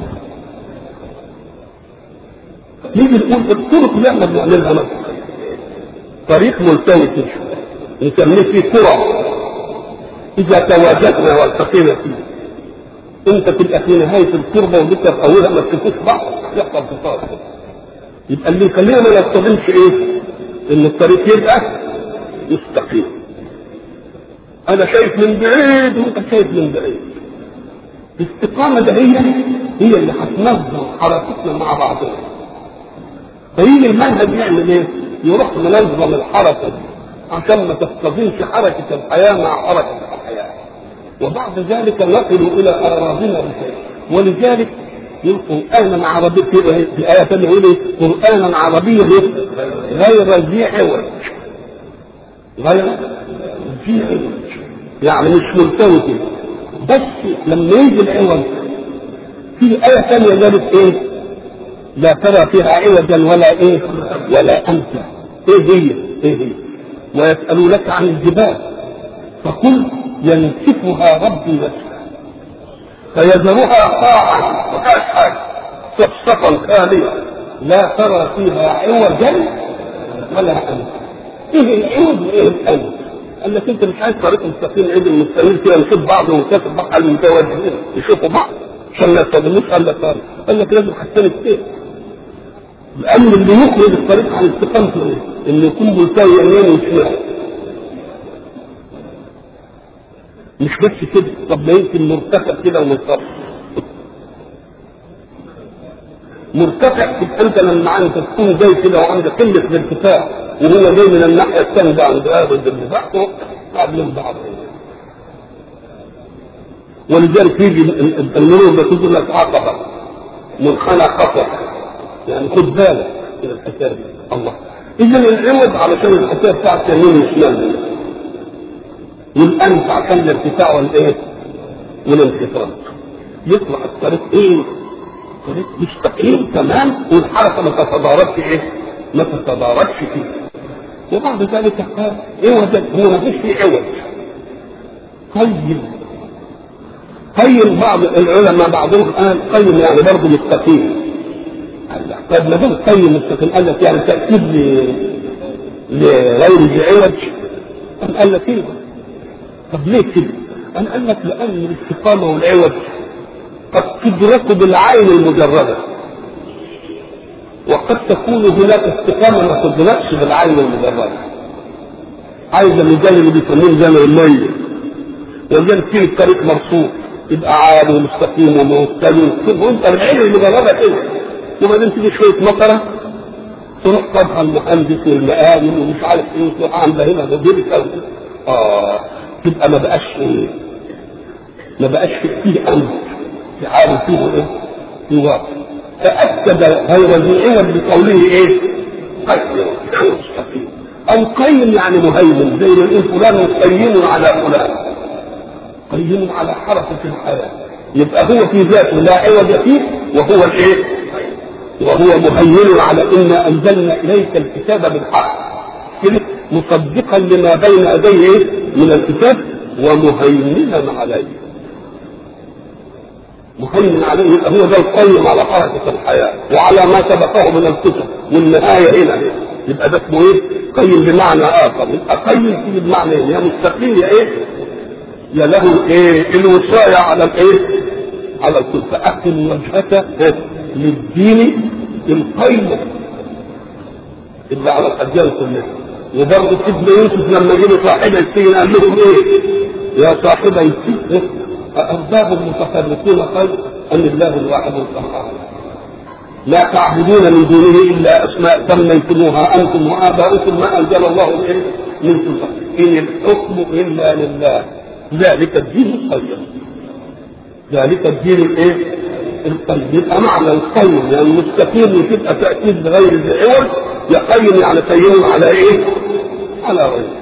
نيجي نقول الطرق اللي احنا بنعملها مثلا طريق ملتوي كده نسميه فيه كرة إذا تواجدنا والتقينا فيه أنت تبقى في نهاية الكربة ولسه في أولها ما تشوفوش بعض يحصل انتصار يبقى اللي يخلينا ما نصطدمش إيه؟ إن الطريق يبقى مستقيم أنا شايف من بعيد وأنت شايف من بعيد الاستقامة ده هي هي اللي هتنظم حركتنا مع بعضنا فيجي المنهج يعمل ايه؟ يروح منظم الحركه دي عشان ما تصطدمش حركه الحياه مع حركه الحياه. وبعد ذلك نصل الى اراضينا بشيء ولذلك قرانا عربي في, في ايه ثانيه يقول ايه؟ قرانا عربيا غير ذي عوج. غير ذي عوج. يعني مش ملتوي كده. بس لما يجي العوج في آية ثانية قالت إيه؟ لا ترى فيها عوجا ولا ايه ولا امتا ايه هي ايه هي ويسالونك عن الجبال فقل ينسفها ربي نسفا فيذرها قاعا وكاش حاجه صفصفا خاليا لا ترى فيها عوجا ولا امتا ايه العوج وايه الامت قال لك انت مش عايز طريق مستقيم عدل مستمر كده نشوف بعض ونكافئ بعض على المتوجهين يشوفوا بعض عشان ما يصطدموش قال لك قال لك لازم حسن كتير لأن اللي يخرج الطريق عن استقامته ايه؟ اللي يكون ملتوي يمين وشمال. مش بس كده، طب ما يمكن مرتفع كده ومنخفض. مرتفع تبقى انت لما انت تكون جاي كده وعندك قله الارتفاع وهو جاي من الناحيه الثانيه ده عند هذا الارتفاع قاعدين بعض ولذلك يجي المرور ده تقول لك عقبه منحنى خطر يعني خد بالك من الحكايه دي الله اذا العوض علشان الحكايه بتاعت يمين وشمال والانف عشان الارتفاع والايه؟ والانخفاض يطلع الطريق ايه؟ طريق مستقيم تمام والحركه ما تتضاربش ايه؟ ما تتضاربش فيه وبعد ذلك قال عوجا هو ما فيش فيه عوج قيم قيم بعض العلماء بعضهم قال قيم يعني برضه مستقيم طيب ما دام قيم مستقيم قال لك يعني تاكيد لغير ذي عوج قال لك ايه طب ليه كده؟ أنا قال لك لأن الاستقامة والعوج قد تدرك بالعين المجردة وقد تكون هناك استقامة ما تدركش بالعين المجردة عايزة ميزان اللي بيسموه ميزان المية ولذلك فيه الطريق مرصوف يبقى عالي ومستقيم ومستوي وانت بالعين المجردة كده وبعدين تيجي شوية مطرة تروح طبها المهندس والمقاول ومش عارف ايه وتروح عامله هنا ده دي اه تبقى ما بقاش ايه ما بقاش فيه امر عارف فيه ايه في واقع تاكد غير ذي عوض بقوله ايه قيم يعني مستقيم او قيم يعني مهيمن زي ما يقول فلان قيم على فلان قيم على حركه الحياه يبقى هو في ذاته لا عوض فيه وهو الايه وهو مهيمن على انا انزلنا اليك الكتاب بالحق كده مصدقا لما بين يديه من الكتاب ومهيمنا عليه مهيمن عليه يبقى هو ده القيم على حركه الحياه وعلى ما سبقه من الكتب والنهايه هنا يبقى ده اسمه ايه؟ قيم بمعنى اخر يبقى قيم فيه بمعنى ايه؟ يا مستقيم يا ايه؟ يا له ايه؟ الوصايه على الايه؟ على الكل فاقم وجهك للدين القيم اللي على الاديان كلها وبرضه سيدنا يوسف لما جه صاحب السجن قال لهم ايه؟ يا صاحب السجن أأرباب متفرقون خير أم الله الواحد القهار؟ لا تعبدون من دونه إلا أسماء سميتموها أنتم وآباؤكم ما أنزل الله به من سلطان إن الحكم إلا لله ذلك الدين القيم ذلك الدين الايه؟ القيم يبقى معنى القيم يعني مستقيم تبقى تأكيد غير ذي عوض يقيم يعني قيم على ايه؟ على غيره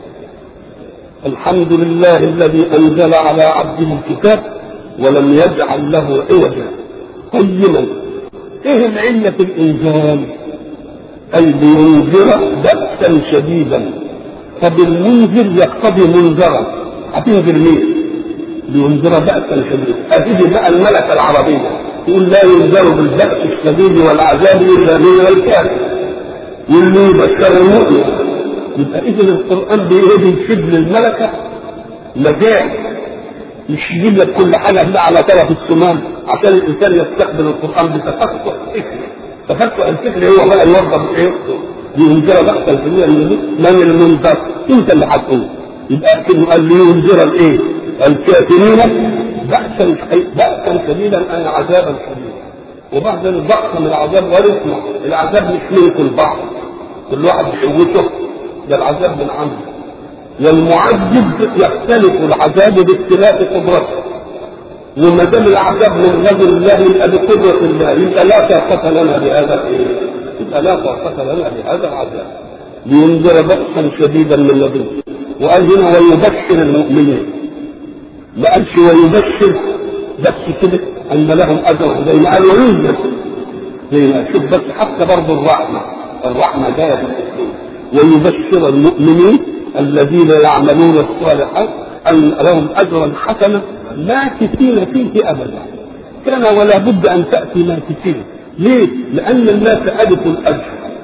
الحمد لله الذي انزل على عبده الكتاب ولم يجعل له عوجا قيما ايه العلة في الانزال اي لينذر بأسا شديدا فبالمنذر يقتضي منذرا هتنذر مين لينذر بأسا شديدا هتيجي بقى الملكة العربية تقول لا ينذر بالبأس الشديد والعذاب الا من الكافر واللي يبشر المؤمن يبقى اذا القران بايه بيشد للملكه مجال مش يجيب لك كل حاجه كده على طرف السمان عشان الانسان يستقبل القران بتفتح فكري تفتح الفكري هو بقى يوظف ايه لينذر بأسا شديدا من المنذر انت اللي هتقول يبقى كده قال لينذر الايه الكافرين بأسا بأسا شديدا اي عذابا شديدا وبعد الضغط من العذاب ورثنا العذاب مش ملك البعض كل واحد بقوته ده العذاب من عنده والمعذب يختلف العذاب باختلاف قدرته وما دام العذاب من غير الله يبقى بقدرة الله يبقى لا طاقة لنا بهذا الايه؟ يبقى لا طاقة لنا بهذا العذاب لينذر بأسا شديدا من لدنه وقال هنا ويبشر المؤمنين ما قالش ويبشر بس كده ان لهم اجر زي ما قال وينذر زي ما شوف بس حتى برضه الرحمه الرحمه جايه في الاسلام ويبشر المؤمنين الذين يعملون الصالحات ان لهم اجرا حسنا ماكثين فيه ابدا كان ولا بد ان تاتي ماكثين ليه؟ لان الناس الفوا الاجر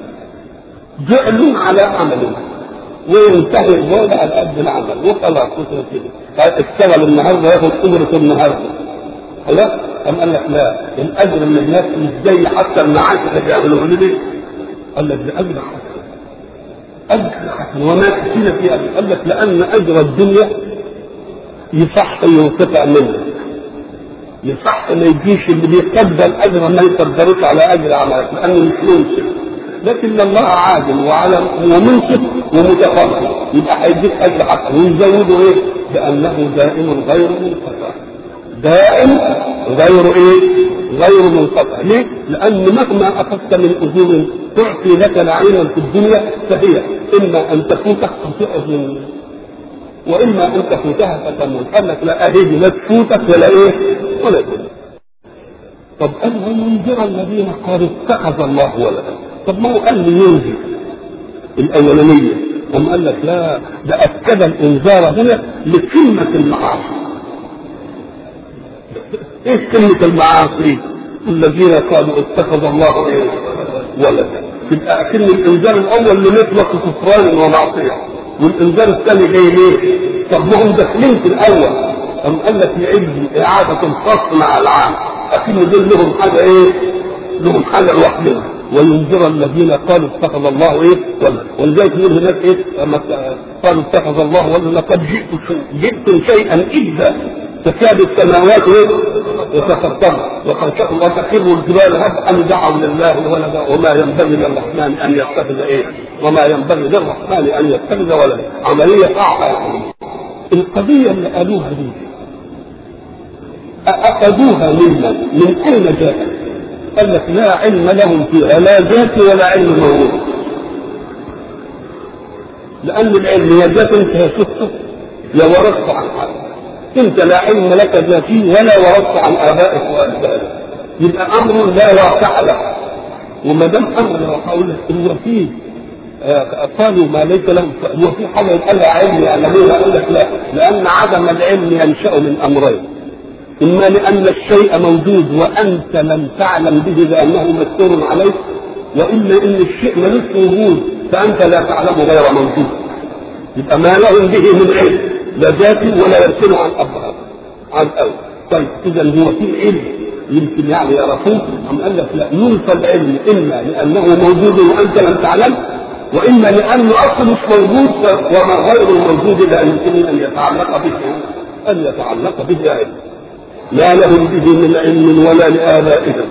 جعلوا على عملهم وينتهي الوضع على قد العمل وخلاص مثل كده اشتغل النهارده ياخد اجره النهارده خلاص قام قال لك لا الاجر من الناس مش زي حتى المعاش اللي بيعملوه ليه؟ قال لك ده اجر حسن اجر حسن وما كفينا في اجر قال لك لان اجر الدنيا يصح ينقطع منه يصح ما يجيش اللي بيقدر اجر ما يقدروش على اجر عملك لانه مش منصف لكن الله عادل وعلى ومنصف ومتفضل يبقى هيديك اجر حسن ويزوده ايه؟ بانه دائم غير منقطع دائم غير ايه؟ غير منقطع، ليه؟ لأن مهما أخذت من أجور تعطي لك نعيما في الدنيا فهي إما أن تفوتك فتؤذن وإما أن تفوتها فتموت، قال لك لا أهدي لا تفوتك ولا إيه؟ ولا تفوتك. طب قال وينذر الذين قالوا اتخذ الله ولدا، طب ما هو قال لي ينذر الأولانية، قام قال لك لا ده أكد الإنذار هنا لقمة المعاصي. ايه كلمة المعاصي الذين قالوا اتخذ الله ايه ولدا تبقى اكن الانذار الاول لمطلق كفران ومعصية والانذار الثاني جاي ليه؟ طب ما هم داخلين في الاول أم قال لك يعد إعادة الفصل مع العام أكيد دول لهم حاجة إيه؟ لهم حاجة لوحدهم وينذر الذين قالوا اتخذ الله ايه ولد ولذلك يقول هناك ايه لما قالوا اتخذ الله ولد لقد جئت جئتم شيئا ادا تكاد السماوات ايه يتفطرن وخلقكم وتخر الجبال هبا دعوا لله ولدا وما ينبغي للرحمن ان يتخذ ايه وما ينبغي للرحمن ان يتخذ ولدا عمليه صعبه القضيه اللي قالوها دي أخذوها ممن من أين جاءت؟ قال لك لا علم لهم فيها لا ذات ولا علم موجود لأن العلم يا ذات أنت يا شفته يا ورثت عن حد أنت لا علم لك ذاتي ولا ورثت عن آبائك وأجدادك يبقى أمر لا واقع له وما دام أمر لا واقع له هو فيه قالوا ما ليس لهم هو في حاجة يقال علم يعلمونها يقول لك لا لأن عدم العلم ينشأ من أمرين إما لأن الشيء موجود وأنت لم تعلم به لأنه مستور عليك وإما إن الشيء ملوش وجود فأنت لا تعلم غير موجود يبقى ما لهم به من علم لا ذاتي ولا يرسل عن أبهار عن أول طيب إذا هو في علم يمكن يعني يعرفوه أم قال لك لا ينفى العلم إما لأنه موجود وأنت لم تعلم وإما لأنه أصلا مش موجود وما غير الموجود لا يمكن أن يتعلق به أن يتعلق به علم لا لهم به من علم ولا لآبائهم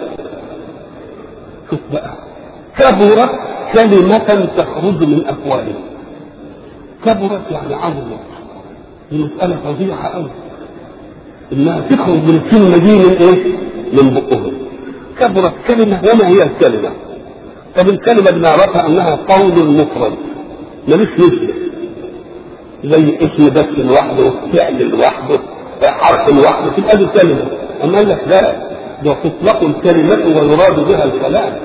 شوف بقى كبرت كلمة تخرج من أفواههم كبرت يعني عظمت دي مسألة فظيعة أوي إنها تخرج من الكلمة دي من إيه؟ من بقهم كبرت كلمة وما هي الكلمة؟ طب الكلمة بنعرفها أنها قول مفرد ملوش مثل زي اسم بس لوحده فعل لوحده حرف لوحده تبقى دي كلمة أما قال لك لا ده تطلق الكلمة ويراد بها الكلام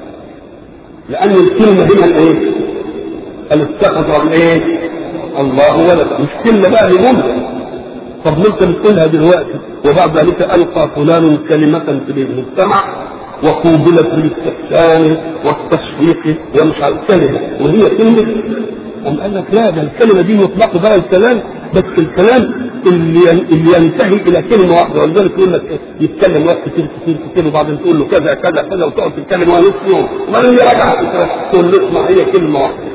لأن الكلمة هي الإيه؟ قال اتخذ الإيه؟ الله ولدا مش كلمة بقى لممكن طب انت بتقولها دلوقتي وبعد ذلك ألقى فلان كلمة في المجتمع وقوبلت بالاستحسان والتصفيق ومش عارف كلمة وهي كلمة أم قال لك لا ده الكلمة دي يطلق بها الكلام بس الكلام اللي اللي ينتهي الى كلمه واحده ولذلك يقول لك يتكلم وقت كتير كتير كتير وبعدين تقول له كذا كذا كذا وتقعد تتكلم وهو نص يوم وبعدين يرجع تقول له اسمع هي كلمه واحده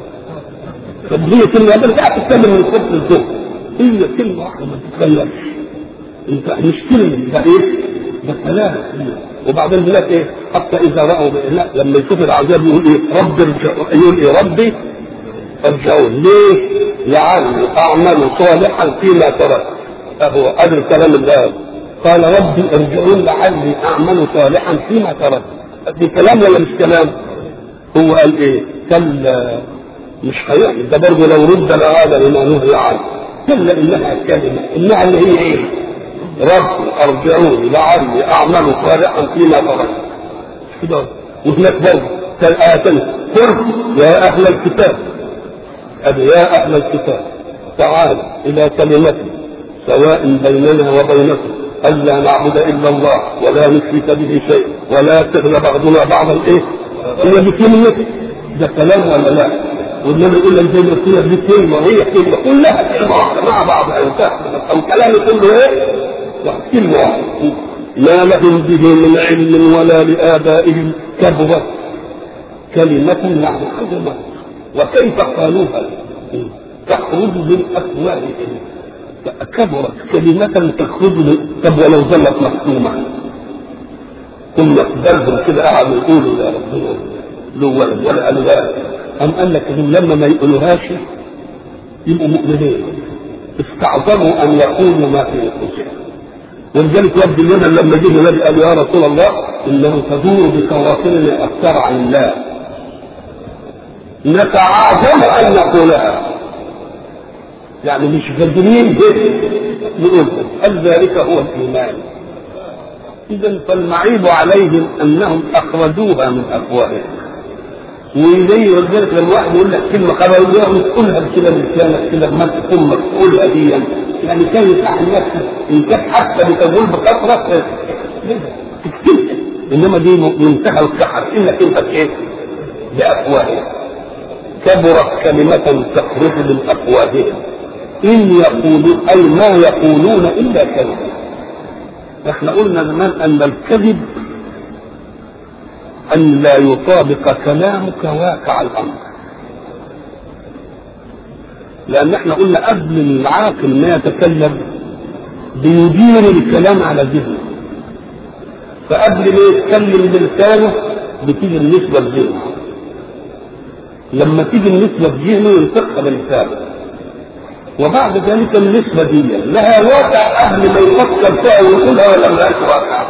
طب هي كلمه واحده لا تتكلم من الصبح للظهر هي كلمه واحده ما تتغيرش انت مش كلمه ده ايه؟ ده كلام وبعدين يقول لك ايه؟ حتى اذا راوا لا لما يشوف العذاب يقول ايه؟ رب يقول ايه؟ ربي ارجعون ليه؟ لعلي اعمل صالحا فيما ترك فهو ادي الكلام الان قال ربي ارجعون لعلي اعمل صالحا فيما ترك دي كلام ولا مش كلام؟ هو قال ايه؟ كلا مش هيعمل ده برضه لو رد لعاد لما نهي عنه كلا انها كلمه انها اللي هي ايه؟ ربي ارجعوني لعلي اعمل صالحا فيما ترك كده وهناك برضه كالآية قل يا أهل الكتاب أبي يا أهل الكتاب تعالوا إلى كلمة سواء بيننا وبينكم ألا نعبد إلا الله ولا نشرك به شيء ولا يتخذ بعضنا بعضا إيه؟ هي بكلمة ده كلام ولا لا؟ والنبي يقول لك زي ما قلت لك دي كلمة وهي كلمة كلها كلمة واحدة مع بعض أو كلام كله إيه؟ كلمة واحدة ما لهم به من علم ولا لآبائهم كبرت كلمة يعني عظمت وكيف قالوها تخرج من افواههم كبرت كلمة تخرج من طب ولو ظلت مختومة ثم اقبلهم كده قعدوا يقولوا يا ربنا له ولد ولا قالوا لا أم قال لك إنهم لما ما يقولوهاش يبقوا مؤمنين استعظموا أن يقولوا ما في أنفسهم ولذلك يبدو لنا لما جه النبي قال يا رسول الله انه تدور بخواطرنا اكثر عن الله نتعاجم ان نقولها يعني مش قادرين بس نقول هل ذلك هو الايمان اذا فالمعيب عليهم انهم اخرجوها من افواههم ويلي ولذلك لما واحد يقول لك كلمه قبل يقول تقولها كده بلسانك كده ما تكون مسؤولها دي يعني كان يصح نفسك ان كانت حتى بتقول بكثره تكتبها انما دي منتهى السحر انك انت بايه؟ بافواههم كبرت كلمة تخرج من افواههم إن يقولوا أي ما يقولون إلا كذبا احنا قلنا زمان أن الكذب أن لا يطابق كلامك واقع الأمر لأن احنا قلنا قبل العاقل ما يتكلم بيدير الكلام على ذهنه فقبل ما يتكلم بلسانه بتيجي النسبة لذهنه لما تيجي النسبة بذهنه ينطقها بلسانه وبعد ذلك النسبة دي لها واقع قبل ما يفكر فيها ويقولها ولا ملهاش واقع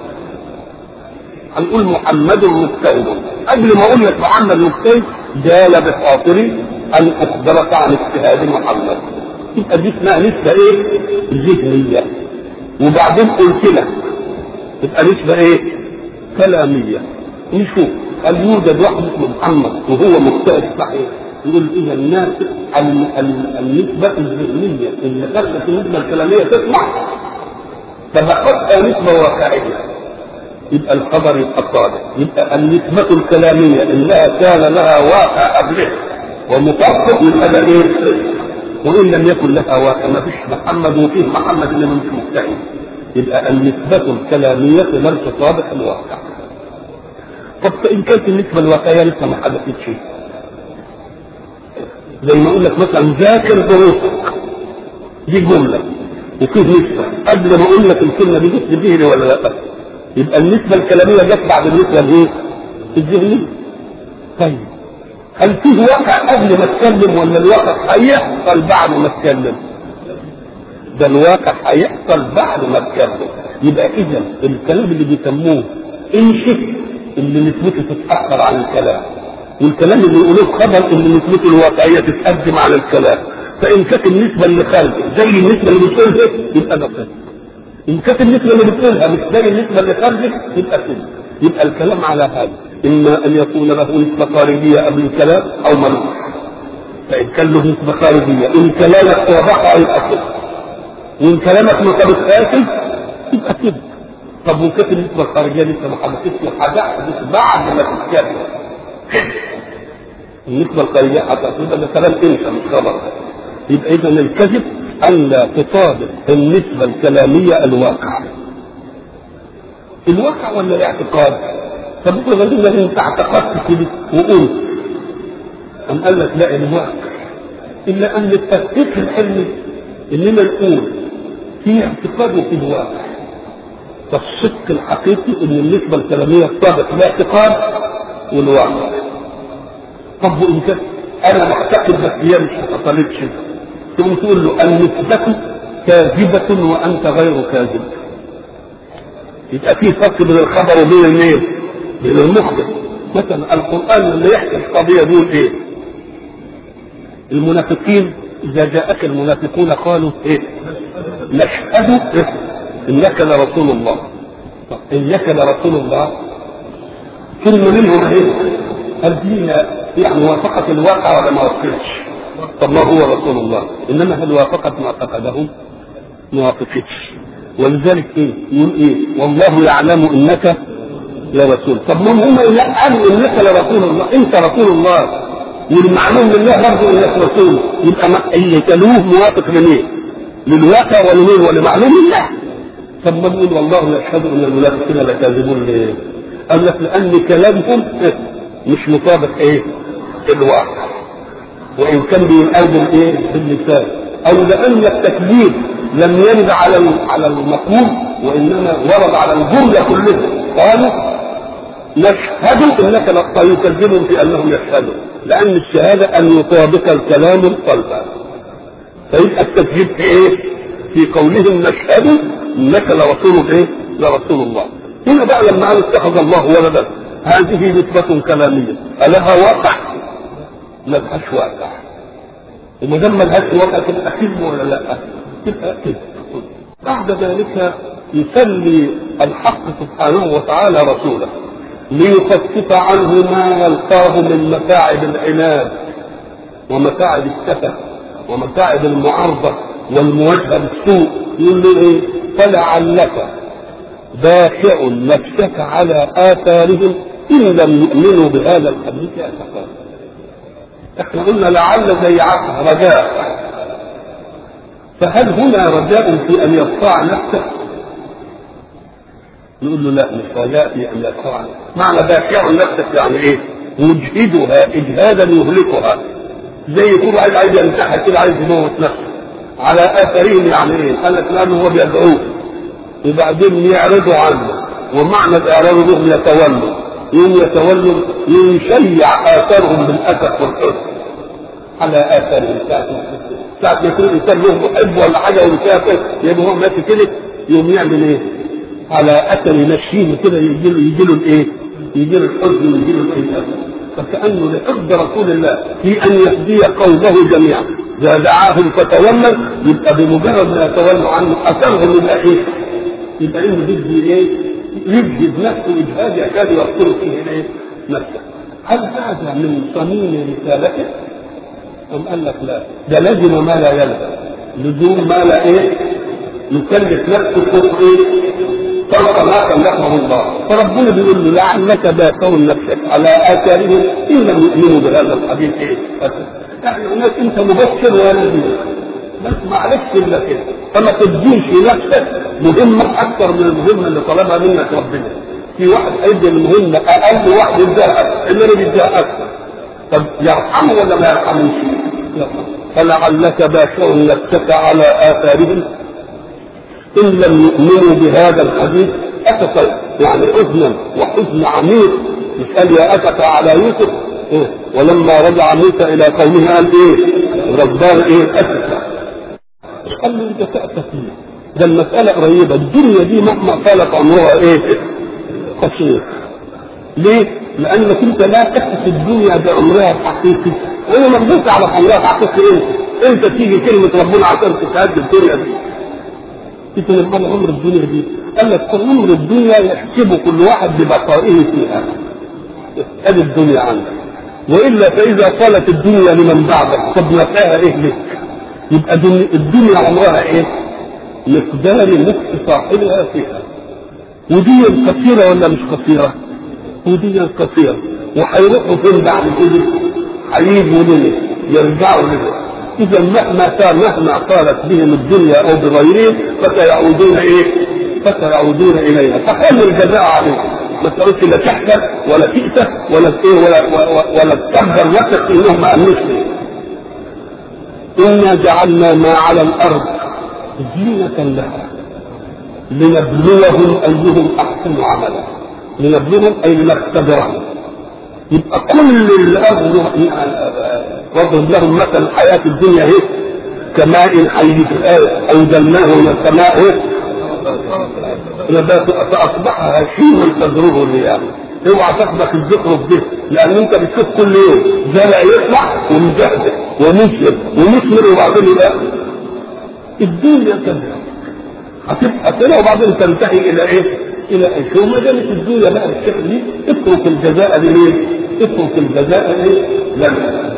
هنقول محمد مجتهد قبل ما اقول لك محمد مجتهد جال بخاطري ان اخبرك عن اجتهاد محمد يبقى دي اسمها نسبة ايه؟ ذهنية وبعدين قلت لك تبقى نسبة ايه؟ كلامية نشوف هل يوجد واحد اسمه محمد وهو مجتهد صحيح يقول اذا الناس النسبة الذهنية اللي خلت النسبة الكلامية تطلع سبقتها نسبة واقعية يبقى الخبر يبقى صادق يبقى النسبة الكلامية انها كان لها واقع قبله ومطابق يبقى ده ايه؟ وان لم يكن لها واقع ما فيش محمد وفيه محمد اللي مش مجتهد يبقى النسبة الكلامية لم تطابق الواقع طب فإن كانت النسبة الواقعية لسه ما حدثتش شيء زي ما أقول لك مثلا ذاكر دروسك دي جملة وفيه نسبة قبل ما أقول لك الكلمة دي جت ذهني ولا لا يبقى النسبة الكلامية جت بعد النسبة الإيه؟ الذهنية طيب هل فيه واقع قبل ما اتكلم ولا الواقع هيحصل بعد ما اتكلم؟ ده الواقع هيحصل بعد ما اتكلم يبقى اذا الكلام اللي بيسموه انشف اللي نسبته تتاخر عن الكلام والكلام اللي يقولوه خبر اللي نسبته الواقعيه تتقدم على الكلام فان كانت النسبه اللي خارجه زي النسبه اللي بتقولها يبقى ده صدق ان كانت النسبه اللي بتقولها مش زي النسبه اللي خارجه يبقى صدق يبقى الكلام على هذا اما ان يكون له نسبه خارجيه قبل الكلام او ملوش فان كان له نسبه خارجيه ان كلامك وضحها يبقى صدق وان كلامك مطابق قاسم يبقى كده طب وكيف النسبه الخارجيه لسه ما حدثتش حاجه حدثت بعد ما تتكلم النسبه الخارجيه حدثت يبقى ده كلام انسى مش خبر يبقى اذا الكذب ان لا تطابق النسبه الكلاميه الواقع الواقع ولا الاعتقاد؟ طب افرض ان انت اعتقدت كده وقلت أم قال لك لا الواقع الا ان التفكير العلمي اننا نقول في اعتقاد وفي واقع فالصدق الحقيقي ان النسبه الكلاميه تطابق الاعتقاد والواقع طب وان كان انا معتقد بس هي مش ما حصلتش تقوم تقول له النسبه كاذبه وانت غير كاذب يبقى في فرق بين الخبر وبين الميل بين المخبر مثلا القران اللي يحكي القضيه دول ايه المنافقين إذا جاءك المنافقون قالوا إيه؟ نشهد إيه؟ إنك لرسول الله طب إنك لرسول الله كلمة منهم إيه؟ هل دي يعني وافقت الواقع ولا ما وافقتش؟ طب ما هو رسول الله؟ إنما هل وافقت معتقدهم؟ ما وافقتش ولذلك إيه؟ يقول إيه؟ والله يعلم إنك لرسول طب ما هم قالوا إنك لرسول الله أنت رسول الله والمعلوم لله برضه انك رسول يبقى ما اللي كلوه موافق لمين؟ للواقع ولمين؟ ولمعلوم الله. طب ما نقول والله يشهد ان المنافقين لكاذبون ليه؟ قال لك لان كلامهم مش مطابق ايه؟ الواقع. وان كان بينقال بالايه؟ باللسان. او لان التكذيب لم يرد على على المفهوم وانما ورد على الجمله كلها. قالوا نشهد انك فيكذبهم في انهم يشهدون لان الشهاده ان يطابق الكلام القلب فيبقى التكذيب في ايه؟ في قولهم نشهد انك لرسول ايه؟ لرسول الله هنا بقى لما قال اتخذ الله ولدا هذه نسبة كلامية ألها واقع؟ ما لهاش واقع وما دام ما لهاش واقع تبقى كذب ولا لا؟ تبقى كذب بعد ذلك يسلي الحق سبحانه وتعالى رسوله ليخفف عنه ما يلقاه من متاعب العناد ومتاعب السفه ومتاعب المعارضه والمواجهه بالسوء يقول له ايه فلعلك باخع نفسك على اثارهم ان لم يؤمنوا بهذا الحديث اسفا احنا قلنا لعل زي عقل رجاء فهل هنا رجاء في ان يقطع نفسه؟ نقول له لا مش رجاء في ان يقطع معنى باكع نفسك يعني ايه؟ مجهدها اجهادا يهلكها زي يكون واحد عايز ينتحر كده عايز يموت نفسه على اثرهم يعني ايه؟ قال لك لانه هو بيدعوه وبعدين يعرضوا عنه ومعنى الاعراض بهم يتولوا يوم يتولوا يشيع اثارهم بالاسف والحزن على اثارهم ساعة ما يكون الانسان له محب ولا حاجه ومسافر يبقى هو ماشي كده يقوم يعمل ايه؟ على اثر يمشيه كده يجي له يجي له الايه؟ يجي له الحزن ويجي له الايه؟ فكانه لحب رسول الله في ان يهدي قومه جميعا اذا دعاهم فتولوا يبقى بمجرد ما يتولوا عنه اثرهم يبقى ايه؟ يبقى انه بدي ايه؟ يجهد نفسه اجهاد يكاد يقتل فيه ايه؟ نفسه. هل هذا من صميم رسالته؟ أم قال لك لا ده لازم ما لا يلزم لزوم ما لا ايه؟ يكلف نفسه فوق ايه؟ فوق ما كلفه الله فربنا بيقول له لعلك باكر نفسك على اثارهم ان لم يؤمنوا بهذا الحديث ايه؟ يعني هناك انت مبشر ولا نذير بس ما عليكش الا كده فما تديش لنفسك مهمه اكثر من المهمه اللي طلبها منك ربنا في واحد هيدي المهمه اقل واحد يديها انما بيديها اكثر طب يرحمه ولا ما يرحموش؟ يرحمه فلعلك باكر نفسك على اثارهم ان لم يؤمنوا بهذا الحديث اسفا يعني حزنا وحزن عميق مش قال يا اسف على يوسف إيه؟ ولما رجع موسى الى قومه قال ايه؟ غضبان ايه؟ اسفا قال له انت تأسف فيه ده المسألة قريبة الدنيا دي مهما طالت عمرها ايه؟ قصير ليه؟ لأنك أنت لا تحس الدنيا بعمرها الحقيقي وأنا مربوط على عمرها الحقيقي أنت أنت تيجي كلمة ربنا عشان تتهدى الدنيا دي أنت لما عمر الدنيا دي قال لك عمر الدنيا يحسب كل واحد ببقائه فيها هذه الدنيا عندك وإلا فإذا طالت الدنيا لمن بعدك طب نفاها إيه لك؟ يبقى الدنيا عمرها إيه؟ مقدار مكس صاحبها فيها ودي قصيرة ولا مش قصيرة؟ ودي قصيرة وهيروحوا فين بعد كده؟ هيجوا لنا يرجعوا لنا إذا مهما كان مهما طالت بهم الدنيا أو بغيرهم فسيعودون إيه؟ فسيعودون إليها فخلوا الجزاء عليهم ما تقولش لا تحزن ولا تئسى ولا ايه ولا ولا, ولا تكبر نفسك انهم ما امنوش انا جعلنا ما على الارض زينة لها لنبلوهم ايهم احسن عملا لنبلوهم اي لنختبرهم يبقى كل الارض واضرب لهم مثل الحياة الدنيا هي كماء حي في الآية أنزلناه من السماء إيه؟ نبات فأصبح هشيما تذروه الرياح اوعى تاخدك الزخرف دي لأن أنت بتشوف كل يوم زرع يطلع ومجهز ومسلم ومثمر وبعدين يبقى الدنيا كده هتبقى كده وبعدين تنتهي إلى إيه؟ إلى إيه؟ شو ما دامت الدنيا بقى بالشكل دي اترك الجزاء لمين؟ اترك الجزاء ليه؟ لنا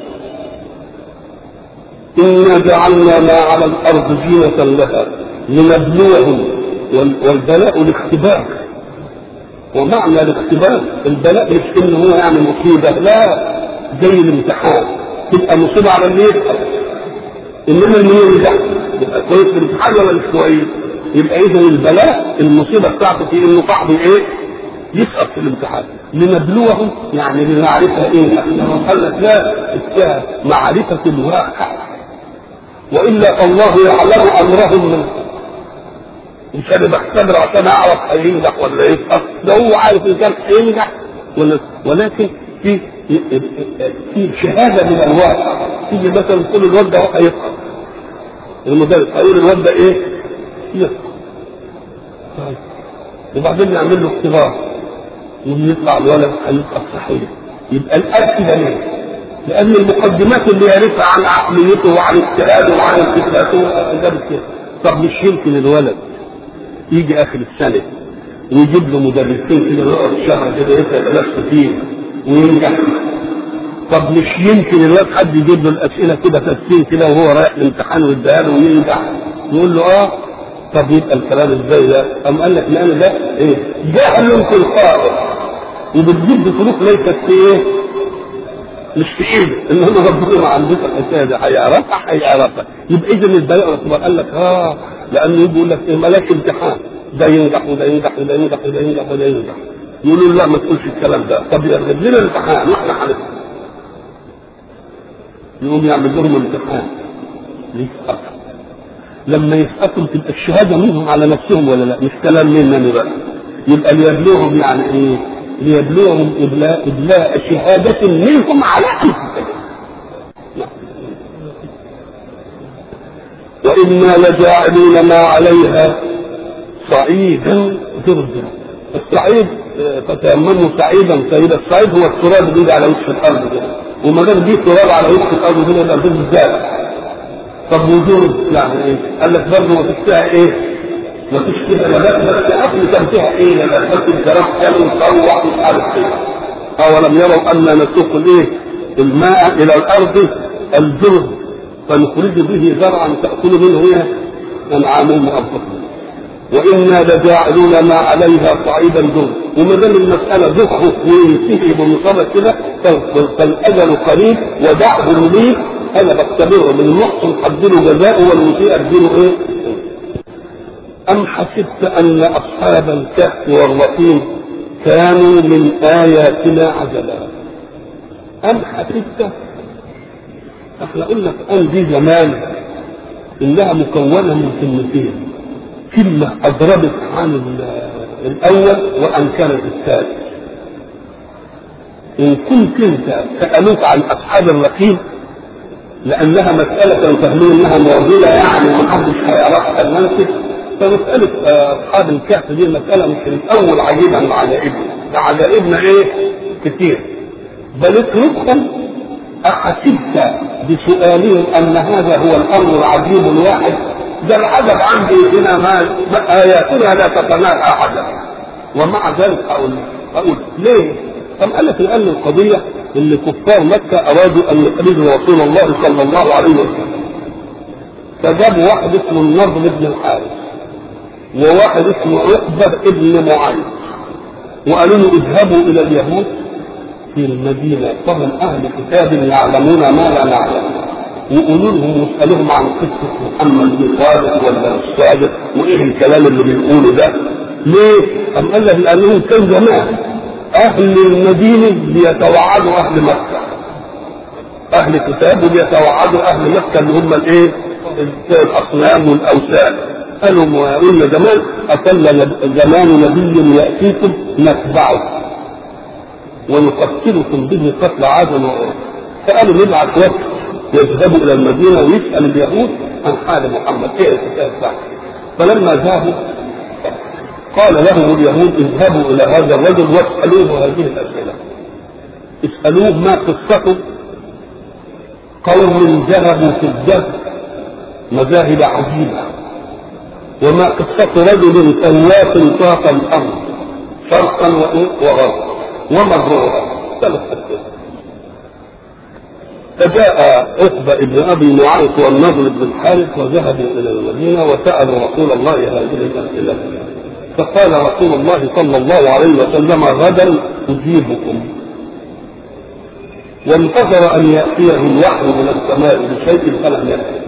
إنا جعلنا ما على الأرض زينة لها لنبلوهم والبلاء الاختبار ومعنى الاختبار البلاء مش إن هو يعني مصيبة لا زي الامتحان تبقى مصيبة على اللي يسقط إنما اللي ينجح يبقى كويس في الامتحان ولا مش كويس يبقى إذا البلاء المصيبة بتاعته في إنه صاحبه إيه؟ يسقط في الامتحان لنبلوهم يعني لنعرفها ايه قال لك لا معرفة الواقع والا فالله يعلم امرهم من مش انا بختبر عشان اعرف هينجح ولا يسقط ده هو عارف ان كان هينجح ولا ولكن في في شهاده من الواقع تيجي مثلا تقول الواد ده هيسقط المدرس هيقول الواد ده ايه؟ يسقط طيب وبعدين نعمل له اختبار ويطلع الولد هيبقى صحيح يبقى الأب كده ليه؟ لأن المقدمات اللي يعرفها عن عقليته وعن اجتهاده وعن انتفاعته ده كده طب مش يمكن الولد يجي آخر السنة ويجيب له مدرسين كده يقعد شهر كده يسأل نفسه فيه وينجح طب مش يمكن الواد حد يجيب له الأسئلة كده تسليم كده وهو رايح الامتحان ويديها له وينجح يقول له اه طب يبقى الكلام ازاي ده؟ قام قال لك لان ده ايه؟ جهل تلقائي وبتجيب بسلوك ليست في ايه؟ مش في ايده انما ربنا ما عندوش الحكايه دي هيعرفها هيعرفها يبقى اذا البلاء والصبر قال لك اه لانه يقول لك ايه ملاك امتحان ده ينجح وده ينجح وده ينجح وده ينجح وده ينجح يقولوا لا ما تقولش الكلام ده طب يرغب لنا الامتحان واحنا هنفتح يقوم يعمل لهم امتحان يسقطوا لما يسقطوا تبقى الشهاده منهم على نفسهم ولا لا مش كلام مننا بقى يبقى ليبلوهم يعني ايه ليبلوهم إبلاء, إبلاء شهادة منهم على أنفسهم وإنا لجاعلون ما عليها صعيدا جردا الصعيد فتيمموا صعيدا سيد الصعيد هو التراب اللي على وجه الارض كده وما دام دي تراب على وجه الارض كده يبقى الارض ازاي طب وجود يعني ايه؟ قال لك برضه ما فيش فيها ايه؟ ما فيش فيها نبات بس اصل كان فيها ايه؟ نبات بس الكلام كانوا مطوع مش عارف ايه اولم يروا انا نسوق الايه؟ الماء الى الارض الجرد فنخرج به زرعا تاكل منه ايه؟ انعامهم وانفسهم وانا لجاعلون ما عليها صعيدا جرد وما دام المساله ذكر وينتهي بمصابه كده فالاجل قريب ودعه لي انا بختبره من المحسن حدله جزاءه والمسيء اديله ايه؟ ام حسبت ان اصحاب الكهف والرقيم كانوا من اياتنا عجبا ام حسبت احنا قلنا الان دي زمان انها مكونه من كلمتين كلمه اضربت عن الاول وانكرت الثالث ان كنت انت سالوك عن اصحاب الرقيم لانها مساله كانوا فاهمين انها معضله يعني محدش هيعرفها المنسك فمساله اصحاب الكهف دي مساله مش الاول عجيبا على ابن ده على ابن ايه كتير بل اتركهم احسبت بسؤالهم ان هذا هو الامر العجيب الواحد ده العجب عندي هنا ما اياتنا لا تتناهى عجب ومع ذلك اقول اقول ليه؟ أم قال لك لأن القضية اللي كفار مكة أرادوا أن يقلدوا رسول الله صلى الله عليه وسلم فجابوا واحد اسمه النضر بن الحارث وواحد اسمه عقبة ابن معاذ وقالوا له اذهبوا إلى اليهود في المدينة فهم أهل كتاب يعلمون ما لا نعلم وقولوا لهم واسألوهم عن قصة محمد بن صادق ولا مش صادق وإيه الكلام اللي بنقوله ده ليه؟ أم قال لك لأنهم كان زمان أهل المدينة بيتوعدوا أهل مكة أهل كتاب بيتوعدوا أهل مكة اللي هم الإيه؟ الأصنام والأوثان قالوا ما قلنا زمان أصل زمان نبي يأتيكم نتبعه ونقتلكم به قتل عاد وعرب فقالوا نبعث وقت يذهبوا إلى المدينة ويسأل اليهود عن حال محمد إيه الحكاية بتاعته فلما ذهبوا قال لهم اليهود اذهبوا الى هذا الرجل واسالوه هذه الاسئله اسالوه ما قصته قوم ذهبوا في الدهر مذاهب عجيبه وما قصه رجل سواق طاق الارض شرقا وغربا ومغرورا ثلاث اسئله فجاء عقبة ابن أبي معيط والنضر بن الحارث وذهبوا إلى المدينة وسألوا رسول الله هذه الأسئلة فقال رسول الله صلى الله عليه وسلم غدا اجيبكم وانتظر ان ياتيه الوحي من السماء بشيء فلم ياتي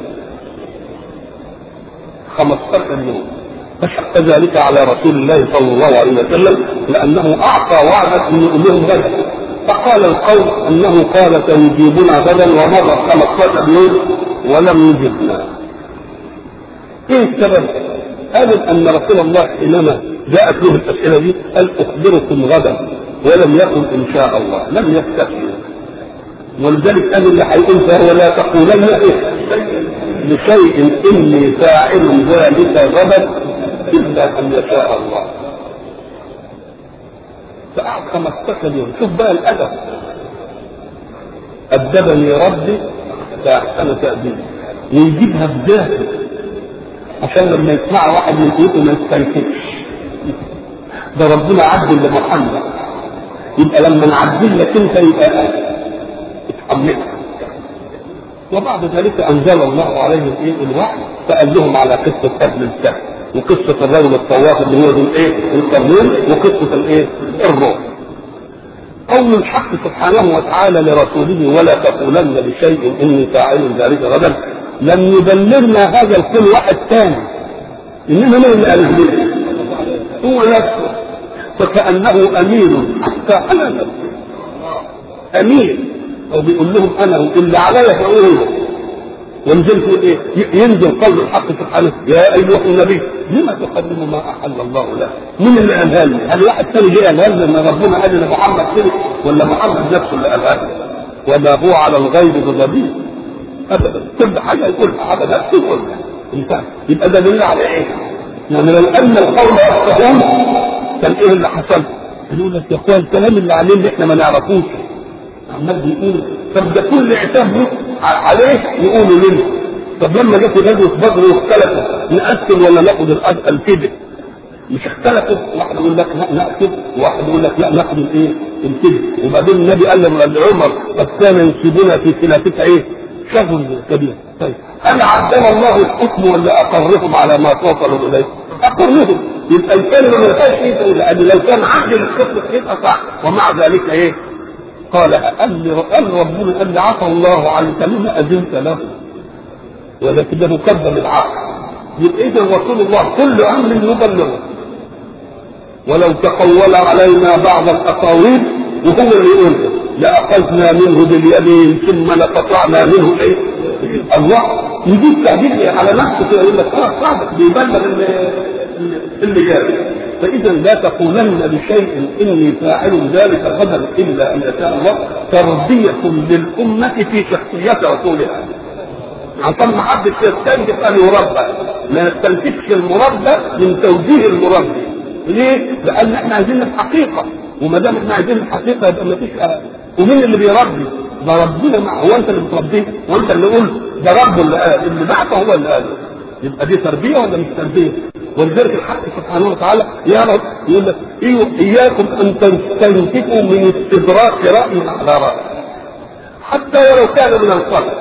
15 يوم فشق ذلك على رسول الله صلى الله عليه وسلم لانه اعطى وعدا ان يقول لهم غدا فقال القوم انه قال سيجيبنا غدا ومضى 15 يوم ولم يجبنا ايه السبب؟ قال ان رسول الله حينما جاءت له الاسئله دي قال اخبركم غدا ولم يقل ان شاء الله لم يستثني ولذلك قال اللي هيقول فهو لا تقولن إيه؟ لشيء اني فاعل ذلك غدا الا ان يشاء الله فقعد 15 يوم شوف بقى الادب ادبني ربي فاحسن تاديبي ويجيبها بذاته عشان لما يسمع واحد من ايده ما يستنكفش ده ربنا عدل لمحمد يبقى لما نعدل لك انت يبقى اتحملها وبعد ذلك انزل الله عليهم ايه الوحي فقال لهم على قصه اهل الكهف وقصه الرجل الطواف اللي هو ذو الايه القرنين وقصه الايه الروح قول الحق سبحانه وتعالى لرسوله ولا تقولن لشيء اني فاعل ذلك غدا لم يبلغنا هذا الكل واحد ثاني انما من اللي قال هو نفسه فكانه امين حتى على نفسه امين او بيقول لهم انا اللي عليا فاقوله ونزل ايه ينزل قول الحق سبحانه يا ايها النبي لما تقدم ما احل الله له مين اللي قالها لي؟ هل واحد ثاني جه قالها لي ان ربنا قال لمحمد كده ولا محمد نفسه اللي قالها لي؟ وما هو على الغيب بضبيب ابدا كل حاجه يقولها على نفسه يقولها انتهى يبقى ده دليل على ايه؟ يعني لو ان القول يفقهون كان ايه اللي حصل؟ يقول لك يا اخوان الكلام اللي عليه اللي احنا ما نعرفوش عمال بيقول طب ده كل عتاب عليه يقولوا منه طب لما جت غزوه بدر واختلفوا نقتل ولا ناخد الفدى مش اختلفوا واحد يقول لك لا نقتل وواحد يقول لك لا ناخد الايه الفدى وبعدين النبي قال لعمر قد كان يصيبنا في خلافتك ايه شغل كبير طيب هل عدل الله الحكم ولا اقرهم على ما توصلوا اليه؟ اقرهم يبقى الكلمه ما فيهاش ايه لان لو كان عدل الحكم يبقى صح ومع ذلك ايه؟ قال قال لي قال ربنا قال لي عفى الله عنك لما اذنت له ولكنه قدم العقل يبقى اذا رسول الله كل امر يبلغه ولو تقول علينا بعض الاقاويل وهو اللي يقول لاخذنا منه باليمين ثم لقطعنا منه ايه؟ الله يجيب تعديل على نفسه كده يقول لك اه صعب بيبلغ اللي جاي فإذا لا تقولن لشيء إني فاعل ذلك غدا إلا أن يشاء الله تربية للأمة في شخصية رسولها عشان ما حدش يستنكف أن يربى ما يستنكفش المربى من توجيه المربي ليه؟ لأن احنا عايزين الحقيقة وما دام احنا عايزين الحقيقة يبقى ما فيش ومين اللي بيربي؟ ده ربنا مع هو أنت اللي بتربيه؟ وأنت اللي قلت ده ربه اللي قال اللي بعته هو اللي قال يبقى دي تربية ولا مش تربية؟ ولذلك الحق سبحانه وتعالى يا رب يقول لك اياكم ان تستنكفوا من استدراك راي على راي حتى ولو كان من الخلق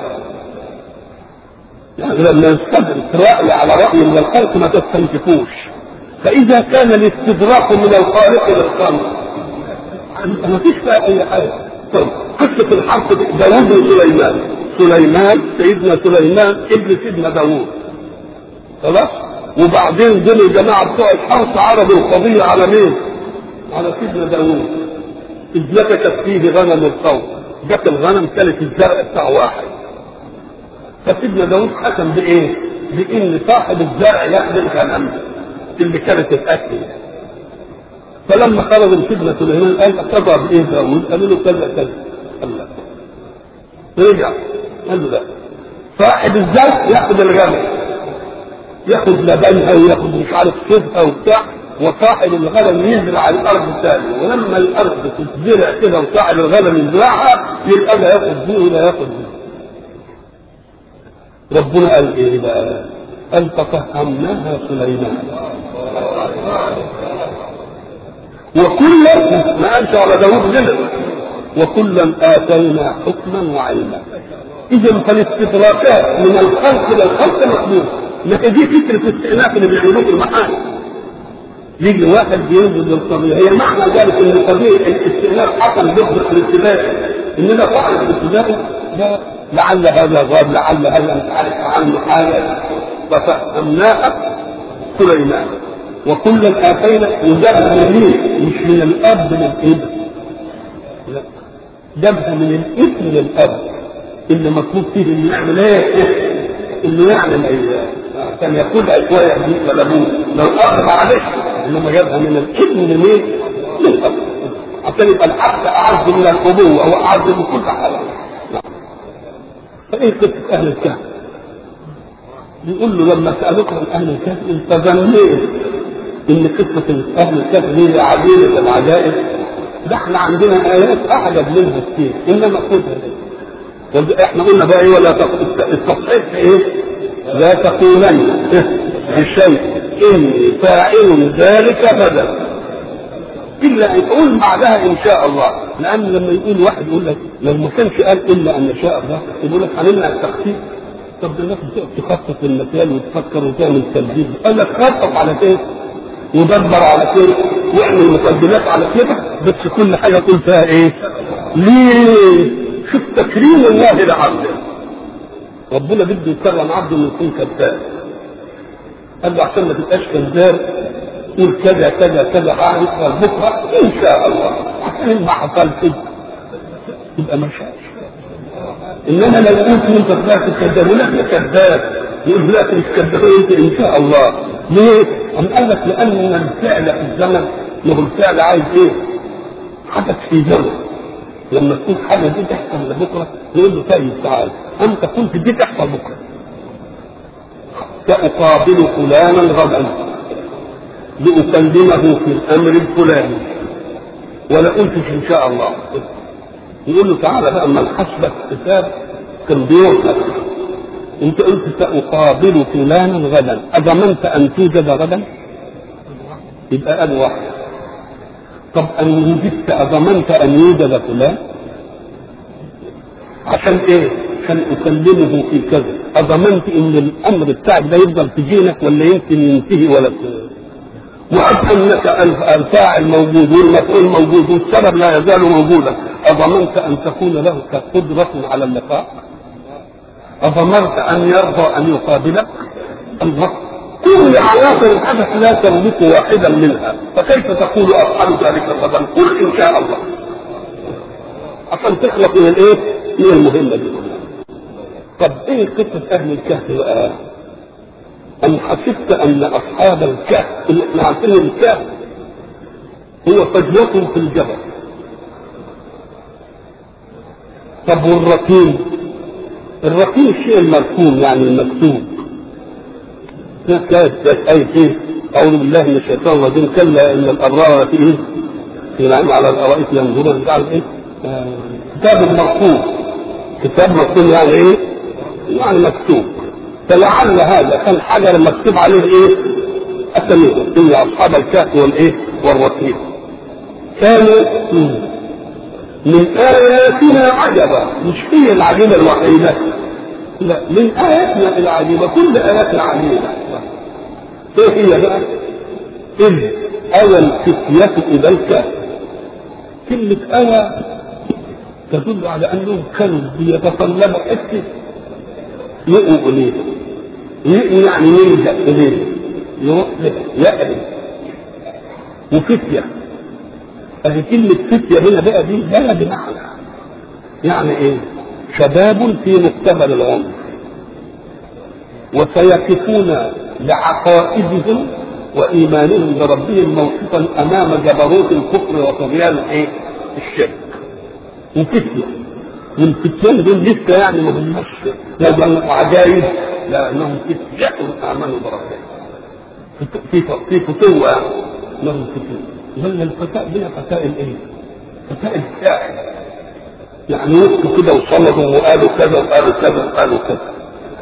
يعني لما يستدرك راي على راي من الخلق ما تستنكفوش فاذا كان الاستدراك من الخالق للخلق ما فيش فيها اي حاجه طيب قصه الحرب داوود وسليمان سليمان سيدنا سليمان ابن سيدنا داوود خلاص وبعدين دول الجماعه بتوع الحرس عرضوا القضيه على مين؟ على سيدنا داوود اذ نكشت فيه غنم القوم جت الغنم كانت الزرع بتاع واحد فسيدنا داوود حكم بايه؟ بان صاحب الزرع ياخد الغنم اللي كانت الاكل فلما خرج سيدنا سليمان قال اقتضى بايه داوود؟ قالوا له كذا كذا قال لا رجع قال له لا صاحب الزرع ياخد الغنم ياخد لبنها وياخد مش عارف صيفها وبتاع وصاحب الغنم يزرع الارض الثانيه ولما الارض تتزرع كده وصاحب الغنم يزرعها يبقى لا ياخد دي ولا ياخد دي ربنا قال ايه بقى؟ قال ففهمناها سليمان وكلا ما قالش على داوود غلط وكلا اتينا حكما وعلما اذا فالاستدراكات من الخلق الى الخلق مطلوبه لكن دي فكره استئناف اللي بيعملوه في المحاكم يجي واحد ينزل للقضيه هي معنى ذلك ان القضيه الاستئناف حصل ضد الابتداء اننا فعل الابتداء لا لعل هذا غاب لعل هذا مش عارف عنه حاجه ففهمناها سليمان وكلا اتينا وجابها من مين؟ مش من الاب للابن لا جابها من الابن للاب اللي مطلوب فيه انه يعمل ايه؟ انه يعمل ايه؟ كان يقول شويه بالنسبه لابوه لو اخذ معلش انما جابها من الابن لمين؟ للاب عشان يبقى العبد اعز من الابوه واعز من كل حاجه فايه قصه اهل الكهف؟ بيقول له لما سالوك عن اهل الكهف انت ظنيت ان قصه اهل الكهف دي عجيبه العجائب ده احنا عندنا ايات اعجب منها كتير انما خدها احنا قلنا بقى ايه ولا التصحيح ايه؟ لا تقولن للشيء اني فاعل ذلك غدا الا ان تقول بعدها ان شاء الله لان لما يقول واحد يقول لك لو ما كانش قال الا ان شاء الله يقول لك هنمنع التخفيف طب ده الناس تخفف المكان وتفكر وتعمل تبديل قال لك خفف على كده ودبر على كده واعمل مقدمات على كده بس كل حاجه قل فيها ايه ليه شوف تكريم الله لعبده ربنا بده يكرم عبده انه يكون كذاب قال له عشان ما تبقاش كذاب قول كذا كذا كذا هيحصل بكره ان شاء الله عشان ما حصلش يبقى ما شاءش انما لو قلت انت طلعت كذاب يقول لك كذاب يقول لك مش كذاب انت ان شاء الله ليه؟ أم قال لك لان الفعل في الزمن ما هو الفعل عايز ايه؟ حدث في زمن لما تكون حاجه دي تحصل لبكره يقول له طيب تعال انت كنت دي تحصل بكره سأقابل فلانا غدا لأكلمه في الأمر الفلاني ولا قلتش إن شاء الله يقول له تعالى بقى اما نحاسبك حساب كان بيوصل انت قلت سأقابل فلانا غدا أضمنت أن توجد غدا؟ يبقى أنا واحد طب أن وجدت أضمنت أن يوجد فلان؟ عشان إيه؟ عشان أكلمه في كذا أضمنت إن الأمر بتاعك ده يفضل في جينك ولا يمكن ينتهي ولا وأب أنك الفاعل موجود والمفعول موجود والسبب لا يزال موجودا أضمنت أن تكون له قدرة على اللقاء؟ أضمنت أن يرضى أن يقابلك؟ الله كل عناصر الحدث لا تملك واحدا منها فكيف تقول أفعل ذلك غدا؟ قل إن شاء الله عشان تخلق من الإيه؟ من المهمة دي كلها طب إيه قصة أهل الكهف بقى؟ أم حسبت أن أصحاب الكهف اللي احنا عارفين الكهف هو فجوة في الجبل طب والرقيم الرقيم الشيء المرسوم يعني المكتوب كانت أي شيء أعوذ بالله من الشيطان الرجيم كلا إن الأبرار فيه في نعيم على الأرائك ينظرون مش عارف إيه آه. كتاب مرسوم كتاب مرسوم يعني إيه؟ يعني مكتوب فلعل هذا كان حجر مكتوب عليه ايه؟ اساميهم ان اصحاب الكهف والايه؟ والرقيب كانوا من اياتنا عجبا مش هي العجيبه الوحيده لا من اياتنا العجيبه كل اياتنا عجيبه ايه هي بقى؟ اذ اوى الفتية الى الكهف كلمة اوى تدل على انهم كانوا بيتطلبوا حته يؤوا اليه يؤوا يعني يلجا اليه يروح يأري وفتية أهي كلمة فتية هنا بقى دي لا بمعنى يعني إيه؟ شباب في مقتبل العمر وسيقفون لعقائدهم وإيمانهم بربهم موقفا أمام جبروت الكفر وطغيان إيه؟ الشرك وفتية والفتيان دول لسه يعني ما هماش لا عجائب لانهم فتية امنوا بربهم في في فتوة يعني لهم فتوة ولا الفتاة دي فتاة الايه؟ فتاة الفاعل يعني وقفوا كده وصمدوا وقالوا كذا وقالوا كذا وقالوا كذا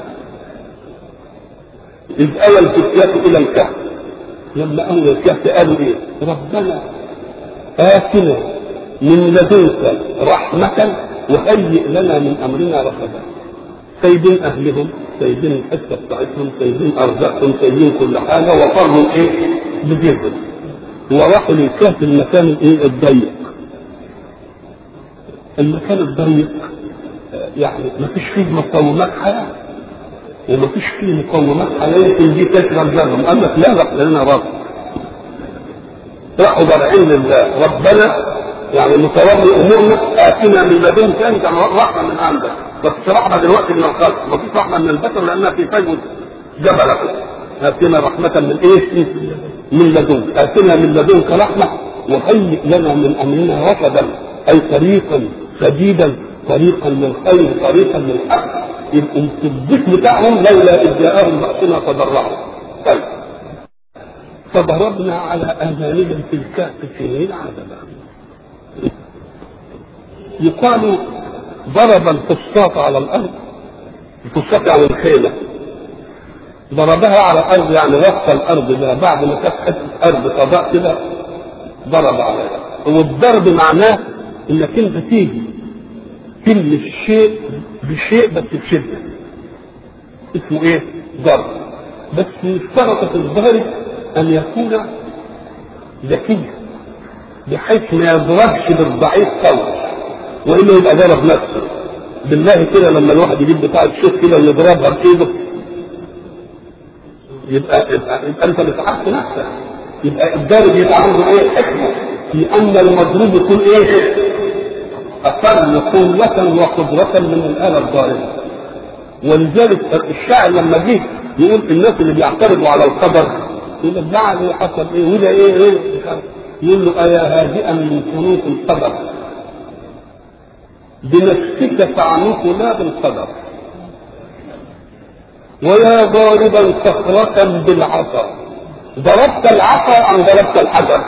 إذ أوى الفتيات إلى الكهف لما أوى الكهف قالوا إيه؟ ربنا آتنا من لدنك رحمة وهيئ لنا من امرنا رشدا سايبين اهلهم سايبين الحته بتاعتهم سايبين ارزاقهم سايبين كل حاجه وصاروا ايه بجهد وراحوا للكهف المكان الايه الضيق المكان الضيق يعني ما فيش فيه مقومات حياه وما فيش فيه مقومات حياه يمكن دي تشغل بالهم قال لك لا راح لنا رب راحوا بارعين لله ربنا يعني متولي امورنا اتنا من لدنك انت رحمه من عندك بس رحمه دلوقتي من الخلق ما فيش رحمه من البشر لانها في فجوه جبلك اتنا رحمه من ايه؟ من لدنك اتنا من لدنك رحمه وهيئ لنا من امرنا رشدا اي طريقا سديدا طريقا للخير طريقا للحق يبقوا في الضيف بتاعهم لولا اذ جاءهم باسنا تضرعوا طيب فضربنا على اذانهم في الكهف سنين عددا يقال ضرب الفسطاط على الارض الفسطاط يعني الخيمه ضربها على الارض يعني وقف الارض ده بعد ما كانت حته ارض فضاء كده ضرب عليها والضرب معناه انك انت تيجي تلمس الشيء بشيء بس بشده اسمه ايه؟ ضرب بس يشترط في الضرب ان يكون ذكيا بحيث ما يضربش بالضعيف قوي والا يبقى ضرب نفسه بالله كده لما الواحد يجيب بتاع الشوك كده ويضربها بايده يبقى يبقى, يبقى انت بتعبت نفسك يبقى الضارب يبقى عنده ايه حكمه في ان المضروب يكون ايه اقل قوه وقدره من الاله الضاربه ولذلك الشاعر لما جه يقول الناس اللي بيعترضوا على القدر يقول لك ده عليه حصل ايه وده ايه ايه يقول له ايا هادئا من فنوس القدر بنفسك تعنف لا بالقدر ويا ضاربا صخرة بالعصا ضربت العصا ام ضربت الحجر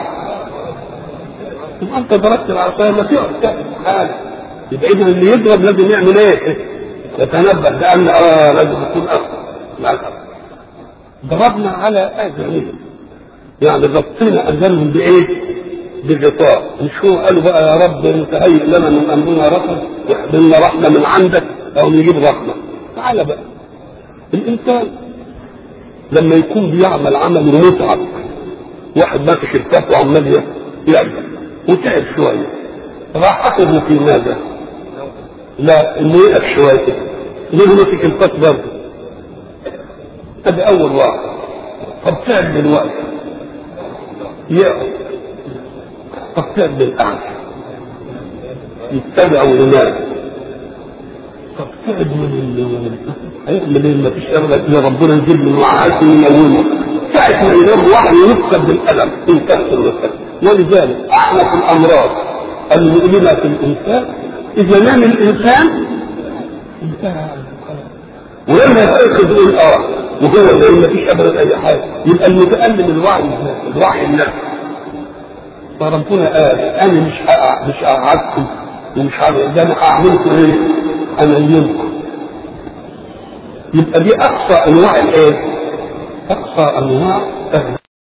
انت ضربت العصا ما تقعد حاجه يبقى اذا اللي يضرب لازم يعمل ايه؟ يتنبه لان اه لازم يكون اخر ضربنا على اذانهم يعني غطينا اذانهم بايه؟ بغطاء مش هو قالوا بقى يا رب انت هيئ لنا من امرنا رحمه واحضرنا رحمه من عندك او نجيب رحمه تعالى بقى الانسان لما يكون بيعمل عمل متعب واحد ماسك الكف وعمال يعمل وتعب شويه راحته في ماذا؟ لا انه يقف شويه كده ليه ماسك الكف برضه؟ ادي اول واحد طب تعب دلوقتي يقف طب تعب بالقعده يتبع وينام طب تعب من هيعمل ايه؟ مفيش ابدا الا ربنا يجيب له معاه وينومه ساعة ما ينام واحد يفقد بالألم ينكسر ويكسر ولذلك أعنف الأمراض المؤلمة في الإنسان إذا نام الإنسان انتهى ولما يأخذ يقول اه وهو زي ما فيش ابدا اي حاجه يبقى المتالم الوعي النفسي الوعي النفسي فربنا قال انا مش هقع مش هقعدكم ومش هعمل ده انا هعملكم ايه؟ انيمكم يبقى دي اقصى انواع الايه؟ اقصى انواع